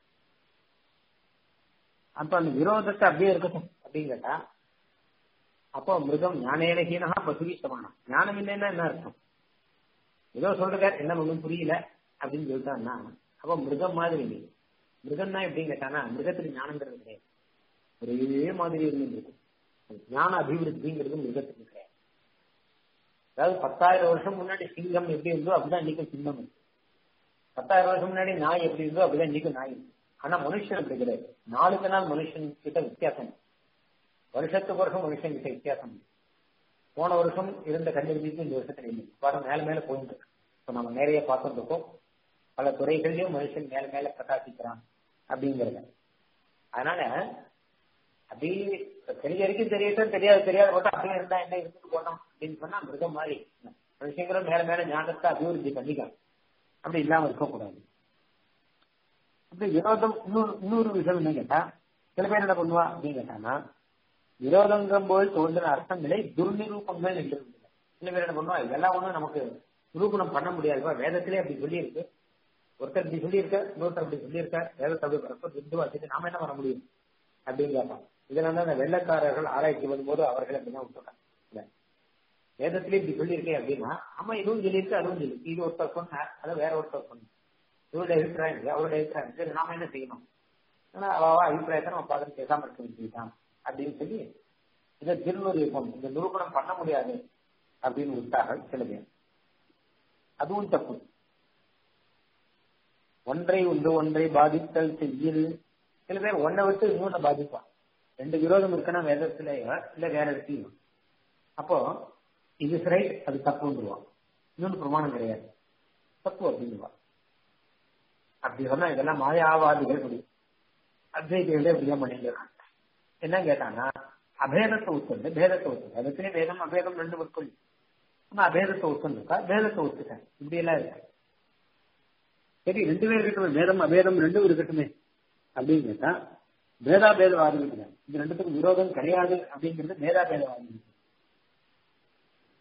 அப்ப அந்த விரோதத்தை அப்படியே இருக்கட்டும் அப்படின்னு கேட்டா அப்போ மிருகம் ஞானேனகீனா பசுவி சமானம் ஞானம் இல்லைன்னா என்ன அர்த்தம் ஏதோ சொல்றாரு என்ன ஒன்றும் புரியல அப்படின்னு சொல்லிட்டான்னா அப்போ மிருகம் மாதிரி இல்லை மிருகம்னா எப்படின்னு கேட்டானா மிருகத்துக்கு ஞானங்கிறது கிடையாது ஒரே மாதிரி இருந்துருக்கும் ஞான அபிவிருத்திங்கிறது மிருகத்துக்கு கிடையாது அதாவது பத்தாயிரம் வருஷம் முன்னாடி சிங்கம் எப்படி இருந்தோ அப்படிதான் இன்னைக்கும் சிங்கம் இருக்கு பத்தாயிரம் வருஷம் முன்னாடி நாய் எப்படி இருந்தோ அப்படிதான் இன்னைக்கும் நாய் இருக்கு ஆனா மனுஷன் அப்படி கிடையாது நாளுக்கு நாள் மனுஷன் கிட்ட வித்தியாசம் வருஷத்துக்கு வருஷம் மனுஷன் கிட்ட வித்தியாசம் போன வருஷம் இருந்த கண்டுபிடிப்பு இந்த வருஷத்துல இல்லை பாருங்க மேல மேல போயிட்டு இருக்கு இப்ப நம்ம நிறைய பார்த்துட்டு இருக்கோம் பல துறைகள்லயும் மனுஷன் மேல மேல பிரகாசிக்கிறான் அப்படிங்கறத அதனால அப்படி தெரிஞ்ச வரைக்கும் தெரியட்டும் தெரியாது தெரியாத போட்டோம் அப்படியே இருந்தா என்ன இருந்துட்டு போட்டோம் அப்படின்னு சொன்னா மிருகம் மாதிரி மனுஷங்களும் மேல மேல ஞானத்தை அபிவிருத்தி பண்ணிக்கலாம் அப்படி இல்லாம இருக்கக்கூடாது அப்படி விரோதம் இன்னொரு இன்னொரு விஷயம் என்ன கேட்டா சில பேர் என்ன பண்ணுவா அப்படின்னு கேட்டானா விரோதங்கும் போது தோன்றின அர்த்தங்களை துர்நிரூபங்கள் என்று சில பேர் என்ன பண்ணுவா இதெல்லாம் ஒண்ணும் நமக்கு நிரூபணம் பண்ண முடியாதுப்பா வேதத்திலே அப்படி சொல்லி இருக்கு ஒருத்தர் இப்படி சொல்லியிருக்க இன்னொருத்தர் அப்படி சொல்லியிருக்க வேதத்தை அப்படி பரப்ப துண்டு வச்சுட்டு நாம என்ன பண்ண முடியும் அப்படின்னு கேட்பான் இதனால தான் அந்த வெள்ளக்காரர்கள் ஆராய்ச்சி வரும்போது அவர்கள் அப்படிதான் விட்டுறாங்க வேதத்திலே இப்படி சொல்லியிருக்கேன் அப்படின்னா ஆமா இதுவும் சொல்லியிருக்கு அதுவும் சொல்லியிருக்கு இது ஒருத்தர் சொன்னார் அதை வேற ஒருத்தர் சொன்னார் இவருடைய அபிப்பிராயம் இல்லை அவருடைய அபிப்பிராயம் சரி நாம என்ன செய்யணும் ஆனா அவ அபிப்பிராயத்தை நம்ம பார்த்து பேசாம இருக்க வேண்டியதுதான் அப்படின்னு சொல்லி இதை திருநூறுப்பம் இந்த நிரூபணம் பண்ண முடியாது அப்படின்னு விட்டார்கள் சில பேர் அதுவும் தப்பு ஒன்றை ஒன்று ஒன்றை பாதித்தல் செய்யில் சில பேர் ஒன்றை விட்டு இன்னொன்னு பாதிப்பான் ரெண்டு விரோதம் இருக்குன்னா வேதத்திலேயோ இல்ல வேற இடத்துலயும் அப்போ இது ரைட் அது தப்புன்றுவான் இன்னொன்று பிரமாணம் கிடையாது தப்பு அப்படின்னுவான் அப்படி சொன்னா இதெல்லாம் மாயாவாதிகள் முடியும் அத்வைதிகளே இப்படிதான் பண்ணிட்டு என்ன கேட்டாங்கன்னா அபேதத்தை ஒத்துண்டு பேதத்தை ஒத்துண்டு அதுக்குன்னே வேதம் அபேதம் ரெண்டு உட்கொள்ளு ஆனா அபேதத்தை ஒத்துருக்கா பேதத்தை ஒத்துட்டேன் இப்படி எல்லாம் இருக்கு சரி ரெண்டு பேர் இருக்கட்டும் வேதம் அபேதம் ரெண்டும் இருக்கட்டுமே அப்படின்னு கேட்டா பேதாபேதவாதம் இருக்கிறார் இது ரெண்டுத்துக்கும் விரோதம் கிடையாது அப்படிங்கிறது பேதாபேதவாதம்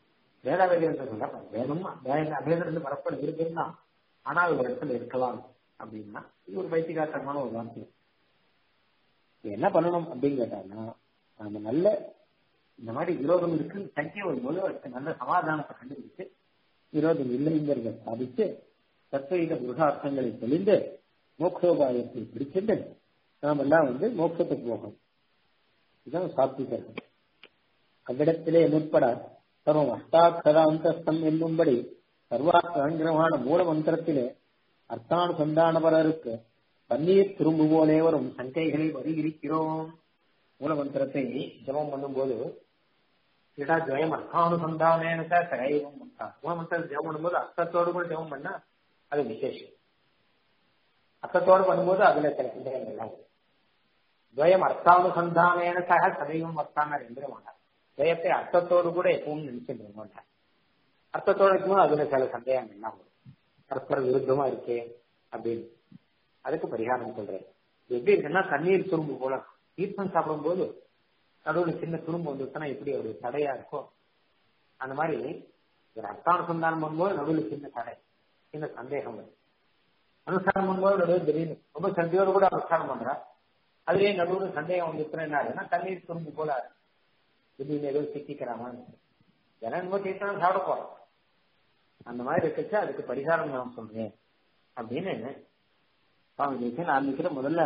வேதாபேதம் சொல்ல வேதம் அபேதம் ரெண்டு பரஸ்பரம் இருக்குன்னா ஆனால் ஒரு இடத்துல இருக்கலாம் அப்படின்னா இது ஒரு பைத்தியகாரமான ஒரு வார்த்தை என்ன பண்ணணும் அப்படின்னு கேட்டாங்கன்னா நம்ம நல்ல இந்த மாதிரி விரோதம் இருக்குன்னு சங்கிய வரும்போது அதுக்கு நல்ல சமாதானத்தை கண்டுபிடிச்சு விரோதம் இல்லைங்கிறத சாதிச்சு தத்வீக புருஷார்த்தங்களை தெளிந்து மோக்ஷோபாயத்தை பிடிச்சிட்டு நாம் எல்லாம் வந்து மோட்சத்துக்கு போகணும் இதுதான் சாத்விகர்கள் அவ்விடத்திலே முற்பட சர்வம் அஷ்டாட்சராந்தஸ்தம் என்னும்படி சர்வாங்கிரமான மூல மந்திரத்திலே அர்த்தானுசந்தானவரருக்கு பன்னீர் திரும்பு போலே வரும் சங்கைகளை வருகிறோம் மூல மந்திரத்தை ஜபம் பண்ணும்போது இடா ஜெயம் அர்த்தானுசந்தானேன சரைவம் மூல மந்திரத்தை ஜபம் பண்ணும்போது அர்த்தத்தோடு கூட ஜபம் பண்ணா அது விசேஷம் அர்த்தத்தோடு பண்ணும்போது அதுல சில சந்தேகங்கள் எல்லாம் வரும் துவயம் அர்த்தானுசந்தானேன சக சதைவம் அர்த்தான ரெண்டு மாட்டார் துவயத்தை அர்த்தத்தோடு கூட எப்பவும் நினைச்சுட்டு மாட்டார் அர்த்தத்தோடு இருக்கும்போது அதுல சில சந்தேகங்கள் எல்லாம் வரும் பரஸ்பர விருத்தமா இருக்கே அப்படின்னு அதுக்கு பரிகாரம் சொல்றேன் எப்படி இருக்குன்னா தண்ணீர் துரும்பு போல தீர்த்தம் சாப்பிடும்போது நடுவில் சின்ன துரும்பு வந்துச்சுன்னா எப்படி ஒரு தடையா இருக்கோ அந்த மாதிரி ஒரு அர்த்தானுசந்தானம் பண்ணும்போது நடுவில் சின்ன தடை சின்ன சந்தேகம் வரும் அனுஷ்டானம் பண்ணும்போது நடுவில் திடீர்னு ரொம்ப சந்தையோடு கூட அனுஷ்டானம் பண்றா அதுலயே நடுவில் சந்தேகம் வந்துச்சுன்னா என்ன ஆகுதுன்னா தண்ணீர் துரும்பு போல திடீர்னு ஏதோ சிக்கிக்கிறாமா ஏன்னா இன்னும் தீர்த்தம் சாப்பிட போறோம் அந்த மாதிரி இருக்கச்சு அதுக்கு பரிகாரம் நான் சொல்றேன் அப்படின்னு சுவாமி தேசியன் ஆரம்பிக்கிற முதல்ல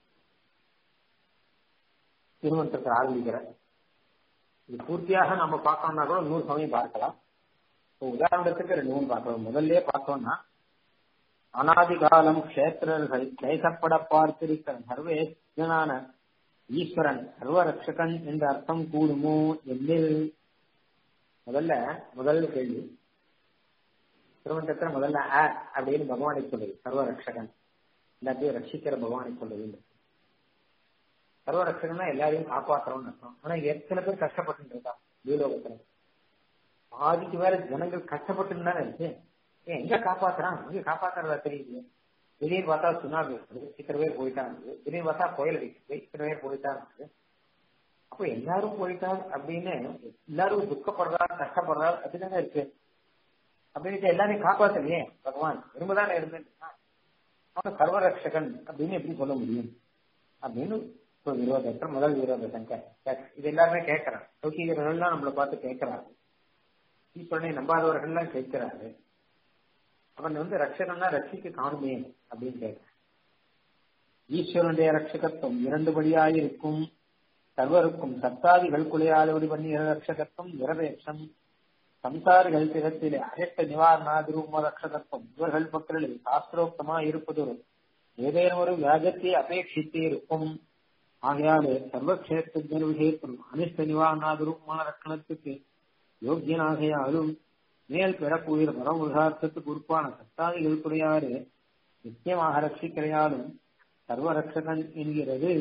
திருமணத்தை ஆரம்பிக்கிறேன் இது பூர்த்தியாக நம்ம பார்க்கணும்னா கூட நூறு சமயம் பார்க்கலாம் உதாரணத்துக்கு ரெண்டு மூணு பார்க்கலாம் முதல்ல பார்த்தோம்னா அனாதி காலம் கஷேத்திரர்கள் கிளேசப்பட பார்த்திருக்கிற சர்வேஜனான ஈஸ்வரன் சர்வரட்சகன் என்ற அர்த்தம் கூடுமோ என்னில் முதல்ல முதல் கேள்வி திருமணத்துல முதல்ல அ அப்படின்னு பகவானை சொல்லுது சர்வரட்சகன் எல்லாத்தையும் ரட்சிக்கிற பகவானை சொல்லுது சர்வரட்சகன்னா எல்லாரையும் காப்பாற்றுறோம்னு அர்த்தம் ஆனா எத்தனை பேர் கஷ்டப்பட்டு இருக்கா பூலோகத்துல ஆதிக்கு மேல ஜனங்கள் கஷ்டப்பட்டு தானே இருக்கு ஏன் எங்க காப்பாத்துறான் எங்க காப்பாத்துறதா தெரியுது திடீர்னு பார்த்தா சுனாமி இருக்குது இத்தனை பேர் போயிட்டாங்க திடீர்னு பார்த்தா புயல் அடிக்குது இத்தனை பேர் போயிட்டாங்க அப்போ எல்லாரும் போயிட்டாங்க அப்படின்னு எல்லாரும் துக்கப்படுறா கஷ்டப்படுறா அப்படிதானே இருக்கு அப்படின்னு எல்லாரையும் காப்பாத்தலையே பகவான் விரும்பதானே இருந்துட்டு அவன் சர்வரட்சகன் அப்படின்னு எப்படி சொல்ல முடியும் அப்படின்னு இப்போ விரோதத்தில் முதல் விரோத சங்கர் இது எல்லாருமே கேட்கறாங்க லௌகிகர்கள்லாம் நம்மளை பார்த்து கேட்கறாங்க ஈஸ்வரனை நம்பாதவர்கள்லாம் கேட்கிறாரு அவன் வந்து ரட்சகன்னா ரட்சிக்க காணுமே அப்படின்னு கேட்கிறான் ஈஸ்வரனுடைய ரட்சகத்துவம் இரண்டுபடியாயிருக்கும் சர்வருக்கும் சத்தாதிகள் குலையாதபடி பண்ணிய ரட்சகத்துவம் நிரபேட்சம் சம்சாரிகள் திறத்திலே அகட்ட நிவாரணாதிரூப ரட்சகத்துவம் இவர்கள் பக்கத்தில் சாஸ்திரோக்தமா இருப்பதொரு ஏதேனும் ஒரு வியாஜத்தை அபேட்சித்தே இருக்கும் ஆகையாலே சர்வக்ஷேத்திர விஷயத்திலும் அனிஷ்ட நிவாரணாதிரூபமான ரட்சணத்துக்கு யோக்கியனாகையாலும் மேல் பெறக்கூடிய பரமுதார்த்தத்துக்கு உறுப்பான சத்தாதிகள் குறையாறு நித்தியமாக ரட்சிக்கிறையாலும் சர்வரட்சகன் என்கிறது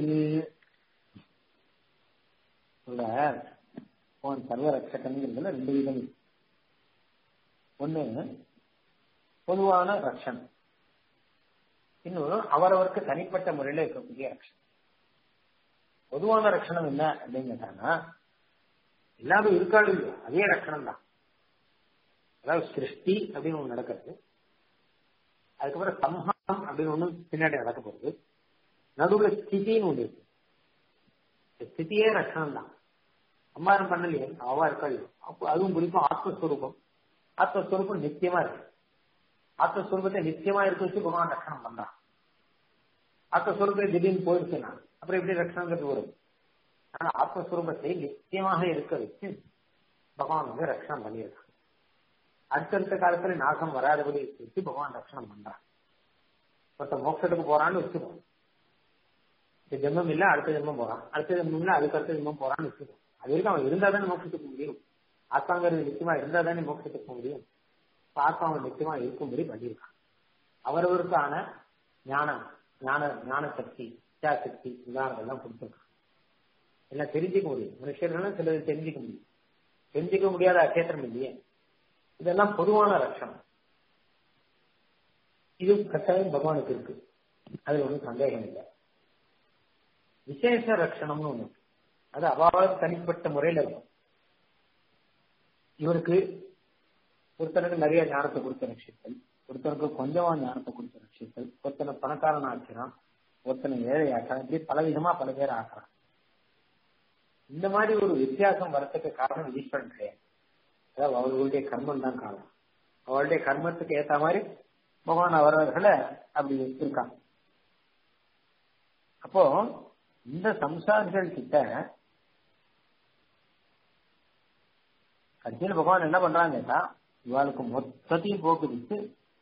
சொல்ற அவன் சர்வரட்சகன்கிறதுல ரெண்டு விதம் ஒண்ணு பொதுவான ரட்சணம் இன்னொரு அவரவருக்கு தனிப்பட்ட முறையில இருக்கக்கூடிய ரட்சணம் பொதுவான ரட்சணம் என்ன அப்படின்னு கேட்டாங்கன்னா எல்லாரும் இருக்காது இல்லையோ அதே ரட்சணம் தான் அதாவது சிருஷ்டி அப்படின்னு ஒண்ணு நடக்கிறது அதுக்கப்புறம் சம்ஹாரம் அப்படின்னு ஒண்ணு பின்னாடி நடக்க போகுது நடுவுல ஸ்திதின்னு ஒண்ணு இருக்கு ஸ்திதியே ரட்சணம் தான் சம்ஹாரம் பண்ணலையே அவா இருக்கா அப்போ அதுவும் குறிப்பா ஆத்மஸ்வரூபம் ஆத்மஸ்வரூபம் நித்தியமா இருக்கு ஆத்மஸ்வரூபத்தை நித்தியமா இருக்க வச்சு பகவான் ரட்சணம் பண்றான் ஆத்மஸ்வரூபத்தை திடீர்னு போயிடுச்சுன்னா அப்புறம் எப்படி ரட்சணங்கிறது வரும் ஆனா ஆத்மஸ்வரூபத்தை நித்தியமாக இருக்க வச்சு பகவான் வந்து ரட்சணம் பண்ணியிருக்கான் அடுத்தடுத்த காலத்துல நாசம் வராதபடி வச்சு பகவான் ரட்சணம் பண்றான் ஒருத்த மோட்சத்துக்கு போறான்னு வச்சுக்கோ இந்த ஜென்மம் இல்ல அடுத்த ஜென்மம் போறான் அடுத்த ஜென்மம் இல்ல அதுக்கு அடுத்த ஜென்மம் போறான்னு வச்சுக்கோ அது வரைக்கும் அவன் இருந்தா தானே மோட்சத்துக்கு முடியும் ஆத்மாங்கிறது நிச்சயமா இருந்தா தானே மோட்சத்துக்கு முடியும் ஆத்மாவை நிச்சயமா இருக்கும்படி பண்ணியிருக்கான் அவரவருக்கான ஞானம் ஞான ஞான சக்தி இச்சா சக்தி உதாரணங்கள்லாம் கொடுத்துருக்கான் எல்லாம் தெரிஞ்சுக்க முடியும் மனுஷர்களும் சிலது தெரிஞ்சுக்க முடியும் தெரிஞ்சுக்க முடியாத அச்சேத்திரம் இல்லையே இதெல்லாம் பொதுவான ரட்சணம் இது கட்டாயம் பகவானுக்கு இருக்கு அதுல ஒன்றும் சந்தேகம் இல்லை விசேஷ ரட்சணம்னு ஒண்ணு அது அவாவது தனிப்பட்ட முறையில இருக்கும் இவருக்கு ஒருத்தனுக்கு நிறைய ஞானத்தை கொடுத்த ரட்சித்தல் ஒருத்தனுக்கு கொஞ்சமா ஞானத்தை கொடுத்த ரட்சித்தல் விஷயங்கள் ஒருத்தனை பணக்காரன் ஆக்கிறான் ஒருத்தனை ஏழை ஆக்கிறான் இப்படி பல விதமா பல பேர் ஆக்குறான் இந்த மாதிரி ஒரு வித்தியாசம் வரத்துக்கு காரணம் ஈஸ்வரன் கிடையாது அதாவது அவர்களுடைய கர்மம் தான் காரணம் அவளுடைய கர்மத்துக்கு ஏத்த மாதிரி பகவான் அவரவர்களை அப்படி இருக்காங்க அப்போ இந்த சம்சாரிகள் கிட்ட கட்சியில் பகவான் என்ன பண்றாங்க கேட்டா இவாளுக்கு மொத்தத்தையும் போக்குவித்து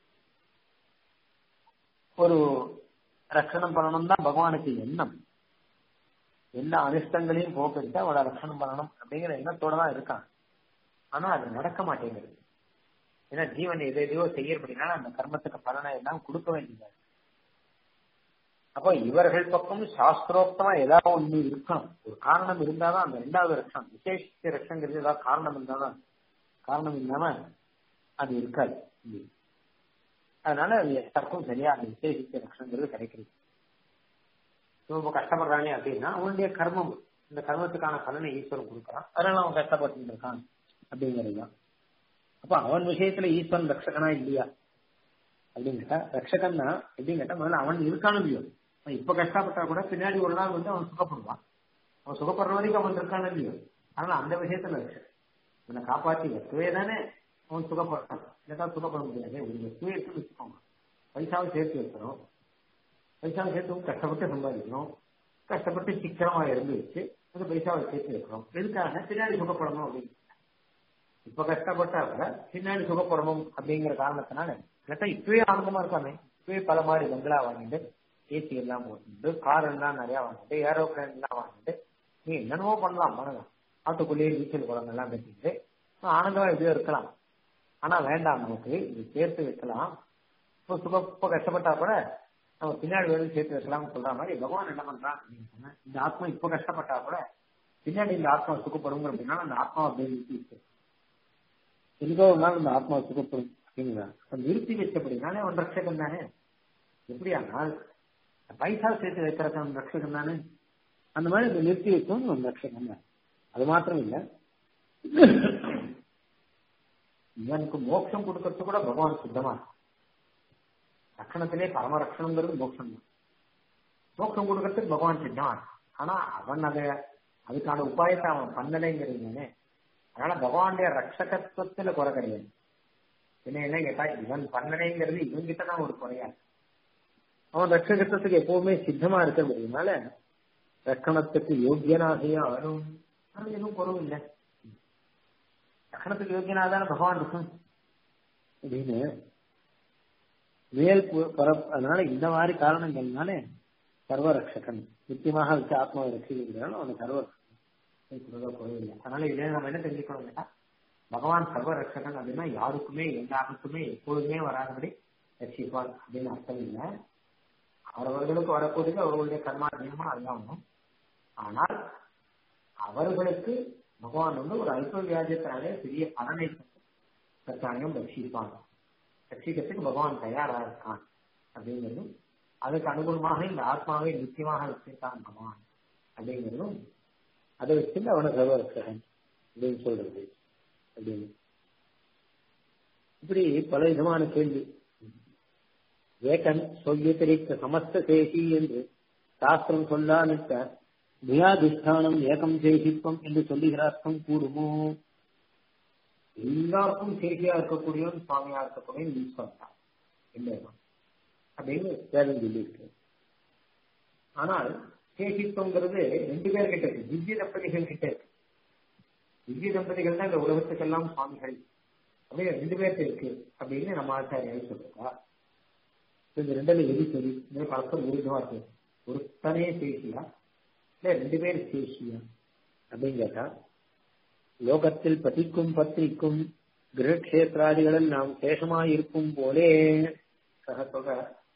ஒரு ரட்சணம் பண்ணணும் தான் பகவானுக்கு எண்ணம் எல்லா அனிஷ்டங்களையும் போக்குவிட்டு அவளை ரட்சணம் பண்ணணும் அப்படிங்கிற எண்ணத்தோட தான் இருக்கான் ஆனா அது நடக்க மாட்டேங்குது ஏன்னா ஜீவன் எதை எதையோ செய்யறபடினால அந்த கர்மத்துக்கு பலனை எல்லாம் கொடுக்க வேண்டியது அப்போ இவர்கள் பக்கம் சாஸ்திரோக்தமா ஏதாவது ஒண்ணு இருக்கணும் ஒரு காரணம் இருந்தாதான் அந்த ரெண்டாவது ரட்சம் விசேஷ ரட்சங்கிறது ஏதாவது காரணம் இருந்தாதான் காரணம் இல்லாம அது இருக்காது அதனால எல்லாருக்கும் சரியா அந்த விசேஷித்த ரட்சங்கிறது கிடைக்கிறது ரொம்ப கஷ்டப்படுறானே அப்படின்னா அவனுடைய கர்மம் இந்த கர்மத்துக்கான பலனை ஈஸ்வரன் கொடுக்குறான் அதனால அவன் கஷ்டப்பட்டு இருக்கான் அப்படிங்கிறது தான் அப்ப அவன் விஷயத்துல ஈஸ்வரன் ரட்சகனா இல்லையா அப்படின்னு கேட்டா ரட்சகன் தான் எப்படின்னு கேட்டா முதல்ல அவன் இருக்கானு இல்லையோ இப்ப கஷ்டப்பட்டா கூட பின்னாடி ஒரு நாள் வந்து அவன் சுகப்படுவான் அவன் சுகப்படுற வரைக்கும் அவன் இருக்கானு இல்லையோ அதனால அந்த விஷயத்துல ரட்சகன் இவனை காப்பாத்தி வச்சுவே தானே அவன் சுகப்படுறான் இல்லைதான் சுகப்பட முடியாது ஒரு வச்சுவே இருக்குன்னு வச்சுக்கோங்க பைசாவை சேர்த்து வைக்கணும் பைசாவை சேர்த்து கஷ்டப்பட்டு சம்பாதிக்கணும் கஷ்டப்பட்டு சிக்கனமா இருந்து வச்சு அந்த பைசாவை சேர்த்து வைக்கணும் எதுக்காக பின்னாடி சுகப்படணும் அப்படின்னு இப்ப கஷ்டப்பட்டா கூட பின்னாடி சுகப்படணும் அப்படிங்கிற காரணத்தினால கேட்டா இப்பவே ஆனந்தமா இருக்காமே இப்பவே பல மாதிரி பங்களா வாங்கிட்டு ஏசி எல்லாம் போட்டு கார் எல்லாம் நிறைய வாங்கிட்டு ஏரோப்ளேன் எல்லாம் வாங்கிட்டு நீ என்னென்னவோ பண்ணலாம் பண்ணுங்க ஆட்டுக்குள்ளேயே நீச்சல் குளம் எல்லாம் கட்டிட்டு ஆனந்தமா எப்படியோ இருக்கலாம் ஆனா வேண்டாம் நமக்கு இது சேர்த்து வைக்கலாம் இப்போ சுக இப்போ கஷ்டப்பட்டா கூட நம்ம பின்னாடி வந்து சேர்த்து வைக்கலாம்னு சொல்ற மாதிரி பகவான் என்ன பண்றான் அப்படின்னு சொன்னா இந்த ஆத்மா இப்போ கஷ்டப்பட்டா கூட பின்னாடி இந்த ஆத்மா சுகப்படுங்க அப்படின்னா அந்த ஆத்மா அப்படியே நிறுத்தி வச்சு எங்கோ ஒரு நாள் இந்த ஆத்மா சுகப்படும் அப்படிங்களா நிறுத்தி வச்சபடினாலே அவன் ரட்சகன் தானே எப்படியானால் பைசா சேர்த்து வைக்கிறதுக்கு அவன் ரட்சகன் தானே அந்த மாதிரி இந்த நிறுத்தி வைக்கும் அவன் ரட்சகன் தான் அது மாத்திரம் இல்ல இவனுக்கு மோட்சம் கொடுக்கறது கூட பகவான் சுத்தமா ரட்சணத்திலே பரம ரட்சணங்கிறது மோட்சம் தான் மோட்சம் கொடுக்கறதுக்கு பகவான் சித்தமா ஆனா அவன் அதை அதுக்கான உபாயத்தை அவன் பண்ணலைங்கிறது அதனால பகவானுடைய ரட்சகத்துவத்துல குறை கிடையாது என்ன என்ன கேட்டா இவன் பண்ணலைங்கிறது இவன் கிட்ட தான் ஒரு குறையா அவன் ரட்சகத்துவத்துக்கு எப்பவுமே சித்தமா இருக்கிறதுனால ரட்சணத்துக்கு யோக்கியனாக யாரும் அது எதுவும் குறவு இல்லை ரட்சணத்துக்கு யோக்கியனாக தானே பகவான் இருக்கும் அப்படின்னு மேல் அதனால இந்த மாதிரி காரணங்கள்னால சர்வரட்சகன் நித்தியமாக வச்சு ஆத்மாவை ரட்சிக்கிறதுனால அவன் சர்வரட்சகன் குறைவில்லை அதனால இதுல நம்ம என்ன தெரிஞ்சுக்கணும் கேட்டா பகவான் சர்வரட்சகன் அப்படின்னா யாருக்குமே எல்லாருக்குமே எப்பொழுதுமே வராதபடி ரட்சிப்பான் அப்படின்னு அர்த்தம் இல்லை அவரவர்களுக்கு வரக்கூடியது அவர்களுடைய கர்மா நியமம் அதுதான் ஒண்ணும் ஆனால் அவர்களுக்கு பகவான் வந்து ஒரு அல்ப வியாஜத்தினாலே பெரிய பலனை கட்டாயம் ரட்சிப்பான் ரட்சிக்கிறதுக்கு பகவான் தயாரா இருக்கான் அப்படிங்கிறதும் அதுக்கு அனுகுணமாக இந்த ஆத்மாவை நிச்சயமாக வச்சிருக்கான் பகவான் அப்படிங்கிறதும் அதை வச்சுட்டு அவனை சர்வரட்சகன் அப்படின்னு சொல்றது அப்படின்னு இப்படி பல விதமான கேள்வி ஏகன் சொல்யத்திரித்த சமஸ்த சேஷி என்று சாஸ்திரம் சொல்லானிட்ட புயாதிஷ்டானம் ஏகம் சேஷித்வம் என்று சொல்லுகிறார்த்தம் கூடுமோ எல்லாருக்கும் சேஷியா இருக்கக்கூடியவன் சுவாமியா இருக்கக்கூடிய ஈஸ்வரன் தான் இல்லையா அப்படின்னு வேதம் சொல்லியிருக்கு ஆனால் சேஷித்துவங்கிறது ரெண்டு பேர் கிட்ட இருக்கு திவ்ய தம்பதிகள் கிட்ட இருக்கு திவ்ய தம்பதிகள் தான் இந்த உலகத்துக்கெல்லாம் சுவாமிகள் அப்படியே ரெண்டு பேர்த்து இருக்கு அப்படின்னு நம்ம ஆச்சாரியால் சொல்றா இந்த ரெண்டுல எது சரி இந்த பழக்கம் விருதுவா இருக்கு ஒருத்தனே சேஷியா இல்ல ரெண்டு பேர் சேஷியா அப்படின்னு கேட்டா லோகத்தில் பதிக்கும் பத்திரிக்கும் கிரகக்ஷேத்திராதிகளில் நாம் சேஷமாய் இருக்கும் போலே சொல்ற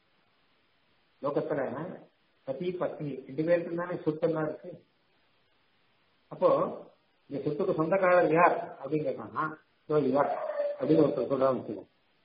லோகத்துல பதி பத்னி ரெண்டு பேருக்கு தானே சொத்தெல்லாம் இருக்கு அப்போ இந்த சொத்துக்கு சொந்தக்காரர் யார் அப்படின்னு கேட்டாங்கன்னா ஸோ இவர் அப்படின்னு ஒருத்தர் சொல்றா வச்சுக்கோம்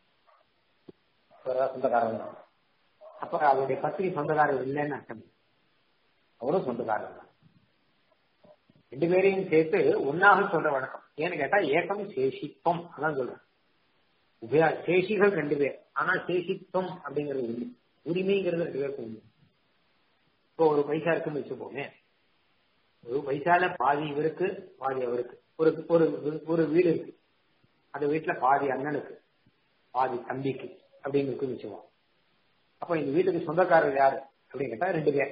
சொந்தக்காரர் அப்ப அவருடைய பத்திரி சொந்தக்காரர் இல்லைன்னு அர்த்தம் அவரும் சொந்தக்காரர் தான் ரெண்டு பேரையும் சேர்த்து ஒன்னாக சொல்ற வழக்கம் ஏன்னு கேட்டா ஏக்கம் சேஷித்வம் அதான் சொல்றேன் உபயா சேஷிகள் ரெண்டு பேர் ஆனா சேஷித்வம் அப்படிங்கிறது இல்லை உரிமைங்கிறது ரெண்டு பேருக்கும் உண்டு இப்போ ஒரு பைசா இருக்குன்னு வச்சுப்போமே ஒரு பைசால பாதி இவருக்கு பாதி அவருக்கு ஒரு ஒரு ஒரு வீடு இருக்கு அந்த வீட்டுல பாதி அண்ணனுக்கு பாதி தம்பிக்கு அப்படின்னு இருக்குன்னு வச்சுக்கோம் அப்ப இந்த வீட்டுக்கு சொந்தக்காரர் யாரு அப்படின்னு கேட்டா ரெண்டு பேர்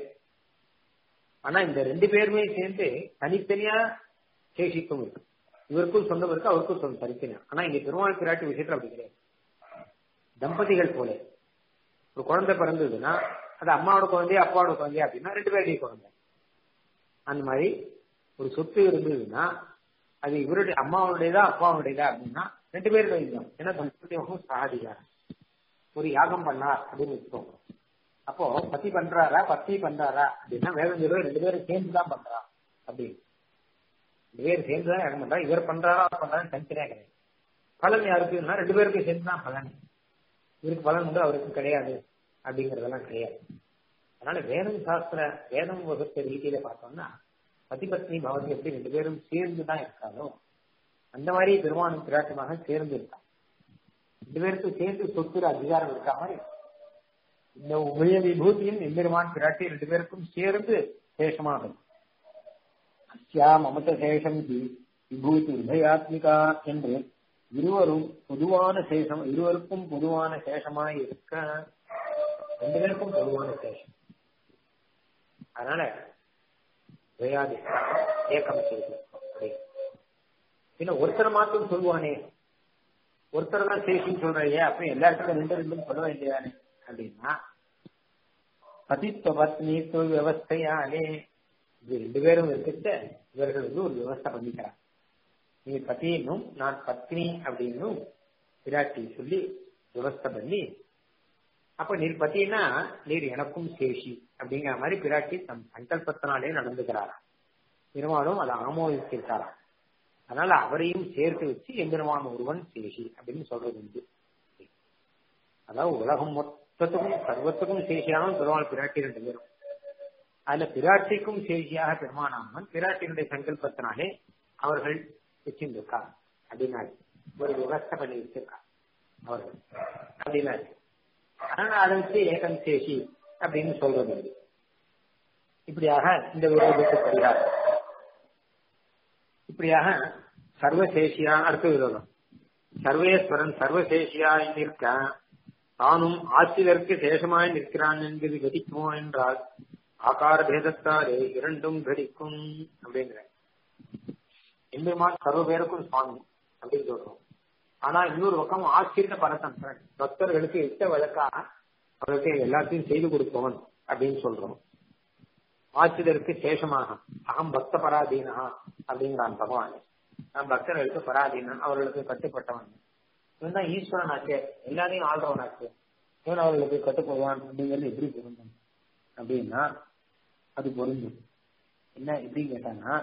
ஆனா இந்த ரெண்டு பேருமே சேர்ந்து தனித்தனியா சேஷிப்பும் இருக்கு இவருக்கும் சொந்தம் இருக்கு அவருக்கும் சொந்தம் தனித்தனியா ஆனா இங்க பெருமாள் பிராட்டி விஷயத்துல அப்படி கிடையாது தம்பதிகள் போல ஒரு குழந்தை பிறந்ததுன்னா அது அம்மாவோட குழந்தையா அப்பாவோட குழந்தையா அப்படின்னா ரெண்டு பேருடைய குழந்தை அந்த மாதிரி ஒரு சொத்து இருந்ததுன்னா அது இவருடைய அம்மாவுடையதா அப்பாவுடையதா அப்படின்னா ரெண்டு பேருடைய தான் ஏன்னா தம்பதியும் சகாதிகாரம் ஒரு யாகம் பண்ணார் அப்படின்னு வச்சுக்கோங்க அப்போ பத்தி பண்றாரா பத்தி பண்றாரா அப்படின்னா வேதம் சொல்லுவது ரெண்டு பேரும் சேர்ந்து தான் பண்றா அப்படின்னு ரெண்டு பேரும் சேர்ந்து தான் யாகம் பண்றா இவர் பண்றாரா அவர் பண்றாரு தனித்தனியா கிடையாது பலன் யாருக்குன்னா ரெண்டு பேருக்கும் சேர்ந்து தான் பலன் இவருக்கு பலன் உண்டு அவருக்கு கிடையாது அப்படிங்கறதெல்லாம் கிடையாது அதனால வேதம் சாஸ்திர வேதம் வகுத்த ரீதியில பார்த்தோம்னா பதி பத்னி பவதி எப்படி ரெண்டு பேரும் சேர்ந்து தான் இருக்காரோ அந்த மாதிரி பெருமானும் பிராட்டமாக சேர்ந்து இருக்கான் ரெண்டு பேருக்கும் சேர்ந்து சொத்துற அதிகாரம் இருக்கா மாதிரி இந்த உபய விபூதியும் எம்பெருமான் பிராட்டி ரெண்டு பேருக்கும் சேர்ந்து சேஷமாகும் அஸ்யா மமத சேஷம் விபூதி உபயாத்மிகா என்று இருவரும் பொதுவான சேஷம் இருவருக்கும் பொதுவான சேஷமாய் இருக்க ரெண்டு பேருக்கும் பொதுவான சேஷம் அதனால உபயாதி ஏக்கம் செய்து பின்ன ஒருத்தர் மாத்திரம் சொல்லுவானே ஒருத்தர் தான் சேஷின்னு சொல்றையே அப்ப எல்லா இடத்துல ரெண்டு ரெண்டும் சொல்ல வேண்டியதானே அப்படின்னா பதித்துவ பத்னி விவஸ்தையாலே இது ரெண்டு பேரும் இருக்கிட்ட இவர்கள் வந்து ஒரு விவஸ்தை பண்ணிக்கிறார் நீ பத்தினும் நான் பத்னி அப்படின்னும் விராட்டி சொல்லி விவஸ்தை பண்ணி அப்ப நீர் பத்தினா நீர் எனக்கும் சேஷி அப்படிங்கிற மாதிரி பிராட்டி தம் சங்கல்பத்தினாலே நடந்துக்கிறாராம் பெருமாளும் அதை ஆமோதித்திருக்காராம் அதனால அவரையும் சேர்த்து வச்சு எம்பெருமான் ஒருவன் சேஷி அப்படின்னு சொல்றது உண்டு அதாவது உலகம் மொத்தத்துக்கும் சர்வத்துக்கும் சேஷியானவன் பெருமாள் பிராட்டி ரெண்டு பேரும் அதுல பிராட்டிக்கும் சேஷியாக பெருமானாமன் பிராட்டியினுடைய சங்கல்பத்தினாலே அவர்கள் வச்சிருந்திருக்காங்க அப்படின்னா ஒரு விவஸ்தை பண்ணி வச்சிருக்காங்க அவர்கள் அப்படின்னா ஆனா அதை வச்சு ஏகம் சேஷி அப்படின்னு சொல்றது இப்படியாக இந்த விரோதத்துக்கு பரிகாரம் இப்படியாக சர்வசேஷியா அடுத்த விரோதம் சர்வேஸ்வரன் சர்வசேஷியாய் நிற்க தானும் ஆசிரியருக்கு சேஷமாய் நிற்கிறான் என்பது கதிக்குமோ என்றால் ஆகார பேதத்தாலே இரண்டும் கடிக்கும் அப்படிங்கிற எம்பெருமான் சர்வ பேருக்கும் சுவாமி அப்படின்னு சொல்றோம் ஆனா இன்னொரு பக்கம் ஆச்சரிய பரத்தன் பக்தர்களுக்கு இட்ட வழக்கா அவருக்கு எல்லாத்தையும் செய்து கொடுப்பவன் அப்படின்னு சொல்றோம் ஆச்சிரியருக்கு சேஷமாக அகம் பக்த பராதீனா அப்படிங்கிறான் பகவான் நான் பக்தர்களுக்கு பராதீனன் அவர்களுக்கு கட்டுப்பட்டவன் இவன் தான் ஈஸ்வரன் ஆச்சு எல்லாரையும் ஆள்றவன் ஆச்சு இவன் அவர்களுக்கு கட்டுப்படுவான் அப்படிங்கிறது எப்படி பொருந்தும் அப்படின்னா அது பொருந்தும் என்ன எப்படின்னு கேட்டாங்கன்னா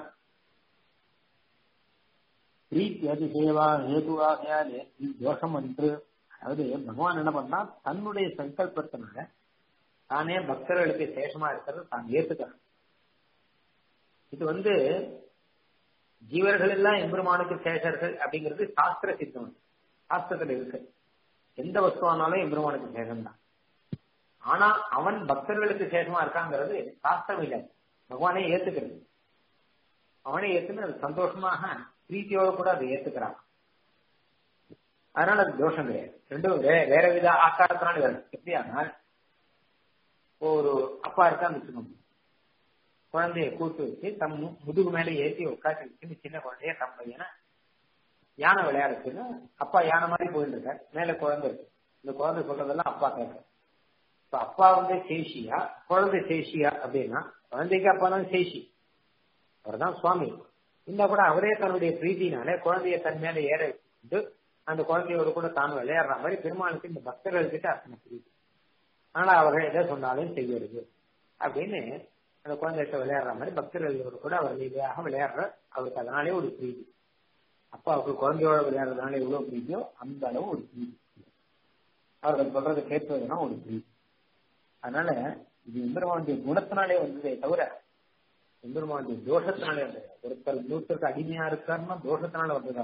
பிரீத்தி அதிசேவா ஹேதுவாகையாலே தோஷம் என்று அதாவது பகவான் என்ன பண்ணா தன்னுடைய சங்கல்பத்தினால தானே பக்தர்களுக்கு சேஷமா இருக்கிறது தான் ஏத்துக்கிறான் இது வந்து ஜீவர்கள் எல்லாம் எம்பெருமானுக்கு சேஷர்கள் அப்படிங்கிறது சாஸ்திர சித்தம் சாஸ்திரத்துல இருக்கு எந்த வஸ்துவானாலும் எம்பெருமானுக்கு சேஷம் தான் ஆனா அவன் பக்தர்களுக்கு சேஷமா இருக்காங்கிறது சாஸ்திரம் இல்லை பகவானே ஏத்துக்கிறது அவனே ஏத்துன்னு அது சந்தோஷமாக பிரீத்தியோட கூட அதை ஏத்துக்கிறான் அதனால அது தோஷம் கிடையாது ரெண்டும் வேற வித ஆக்காரத்தினால வருது எப்படி ஆனால் ஒரு அப்பா இருக்கான்னு வச்சுக்கோங்க குழந்தைய கூட்டு வச்சு தம் முதுகு மேல ஏற்றி உட்காந்து வச்சு சின்ன குழந்தைய தம் பையனை யானை விளையாடுச்சுன்னா அப்பா யானை மாதிரி போயிட்டு இருக்கார் மேல குழந்தை இருக்கு இந்த குழந்தை சொல்றதெல்லாம் அப்பா கேட்க இப்ப அப்பா வந்து சேஷியா குழந்தை சேஷியா அப்படின்னா குழந்தைக்கு அப்பா தான் சேஷி அவர் தான் சுவாமி இந்த கூட அவரே தன்னுடைய பிரீத்தினால குழந்தைய தன் மேல ஏற வச்சுட்டு அந்த குழந்தையோட கூட தான் விளையாடுற மாதிரி பெருமாளுக்கு இந்த பக்தர்கள் கிட்ட அத்தனை பிரீத்தி ஆனா அவர்கள் எதை சொன்னாலும் செய்யறது அப்படின்னு அந்த குழந்தைகிட்ட விளையாடுற மாதிரி பக்தர்களோடு கூட அவர் மீதியாக விளையாடுற அவருக்கு அதனாலே ஒரு பிரீதி அப்பா அவருக்கு குழந்தையோட விளையாடுறதுனால எவ்வளவு பிரீதியோ அந்த அளவு ஒரு பிரீதி அவர்கள் சொல்றதை கேட்பதுனா ஒரு பிரீதி அதனால இது எம்பெருமானுடைய குணத்தினாலே வந்ததே தவிர எம்பெருமானுடைய தோஷத்தினாலே வந்தது ஒருத்தர் இன்னொருத்தருக்கு அடிமையா இருக்காருன்னா தோஷத்தினால வந்ததா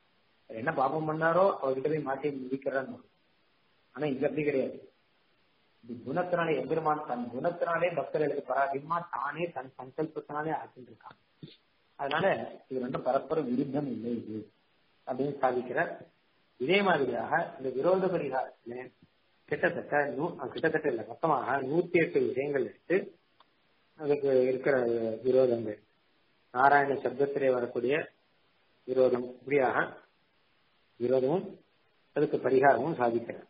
என்ன பாபம் பண்ணாரோ அவர்கிட்ட போய் மாட்டி முடிக்கிறான்னு ஆனா இது அப்படி கிடையாது இது குணத்தினாலே எம்பெருமான் தன் குணத்தினாலே பக்தர்களுக்கு பராதிகமா தானே தன் சங்கல்பத்தினாலே ஆக்கிட்டு இருக்கான் அதனால இது ரெண்டும் பரஸ்பர விருத்தம் இல்லை இது அப்படின்னு சாதிக்கிறார் இதே மாதிரியாக இந்த விரோத பரிகாரத்துல கிட்டத்தட்ட நூ கிட்டத்தட்ட இல்ல மொத்தமாக நூத்தி எட்டு விஷயங்கள் எடுத்து அதுக்கு இருக்கிற விரோதங்கள் நாராயண சப்தத்திலே வரக்கூடிய விரோதம் இப்படியாக விரோதமும் அதுக்கு பரிகாரமும் சாதிக்கிறார்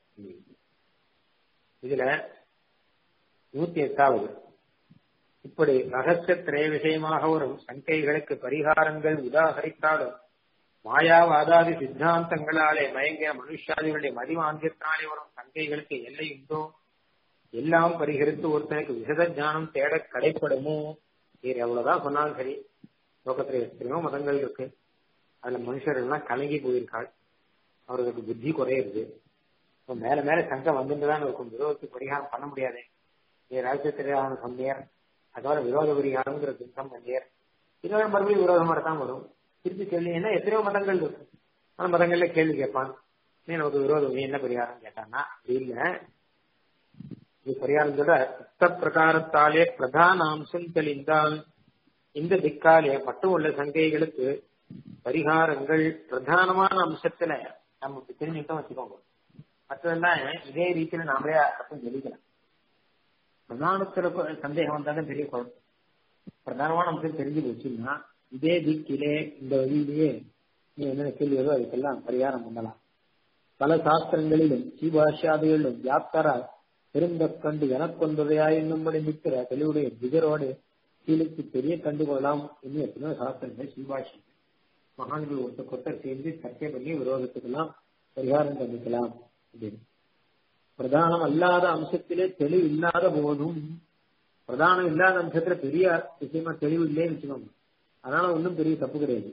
இதுல நூத்தி எட்டாவது இப்படி ரகசிய திரய விஷயமாக வரும் சங்கைகளுக்கு பரிகாரங்கள் உதாகரித்தாலும் மாயாவாதாதி சித்தாந்தங்களாலே மயங்கிய மனுஷாதிகளுடைய மதிவாந்தியத்தினாலே வரும் சங்கைகளுக்கு எல்லை உண்டோ எல்லாம் பரிகரித்து ஒருத்தனுக்கு விசத ஞானம் தேட கடைப்படுமோ வேறு எவ்வளவுதான் சொன்னாலும் சரி லோகத்துல எத்தனையோ மதங்கள் இருக்கு அதுல மனுஷர் எல்லாம் கலங்கி போயிருக்காள் அவர்களுக்கு புத்தி குறையிறது மேல மேல சங்கம் வந்துட்டுதான் இருக்கும் விரோதத்துக்கு பரிகாரம் பண்ண முடியாது நீ ராஜ்யத்திலான சொன்னியர் அதோட விரோத பரிகாரம்ங்கிற திட்டம் பண்ணியர் இதோட மறுபடியும் விரோதம் தான் வரும் திருப்பி கேள்வி என்ன எத்தனையோ மதங்கள் இருக்கு அந்த மதங்கள்ல கேள்வி கேட்பான் நீ நமக்கு விரோதம் நீ என்ன பரிகாரம் கேட்டான்னா அப்படி இல்ல இது பரிகாரம் சொல்ற யுத்த பிரகாரத்தாலே பிரதான அம்சம் தெளிந்தால் இந்த திக்காலே மட்டும் உள்ள சங்கைகளுக்கு பரிகாரங்கள் பிரதானமான அம்சத்துல நம்ம தெரிஞ்சுக்கிட்டோம் வச்சுக்கோங்க மற்றதெல்லாம் இதே ரீதியில நாமளே அர்த்தம் தெளிக்கலாம் பிரதானத்துல சந்தேகம் வந்தாலும் பெரிய குழப்பம் பிரதானமான அம்சம் தெரிஞ்சு போச்சுன்னா இதே திக்கிலே இந்த வழியிலேயே நீ என்ன கேள்வி ஏதோ அதுக்கெல்லாம் பரிகாரம் பண்ணலாம் பல சாஸ்திரங்களிலும் சீபாஷாதிகளிலும் வியாப்தரால் பெருந்த கண்டு எனக்கொண்டதையா என்னும்படி நிற்கிற தெளிவுடைய திகரோடு கீழுக்கு பெரிய கண்டு கொள்ளலாம் இன்னும் எத்தனையோ சாஸ்திரங்கள் சீபாஷி மகான்கள் ஒருத்தர் கொத்தர் சேர்ந்து சர்ச்சை பண்ணி விரோதத்துக்கெல்லாம் பரிகாரம் பண்ணிக்கலாம் அப்படின்னு பிரதானம் அல்லாத அம்சத்திலே தெளிவு இல்லாத போதும் பிரதானம் இல்லாத அம்சத்துல பெரிய விஷயமா தெளிவு இல்லைன்னு வச்சுக்கோங்க அதனால ஒன்றும் பெரிய தப்பு கிடையாது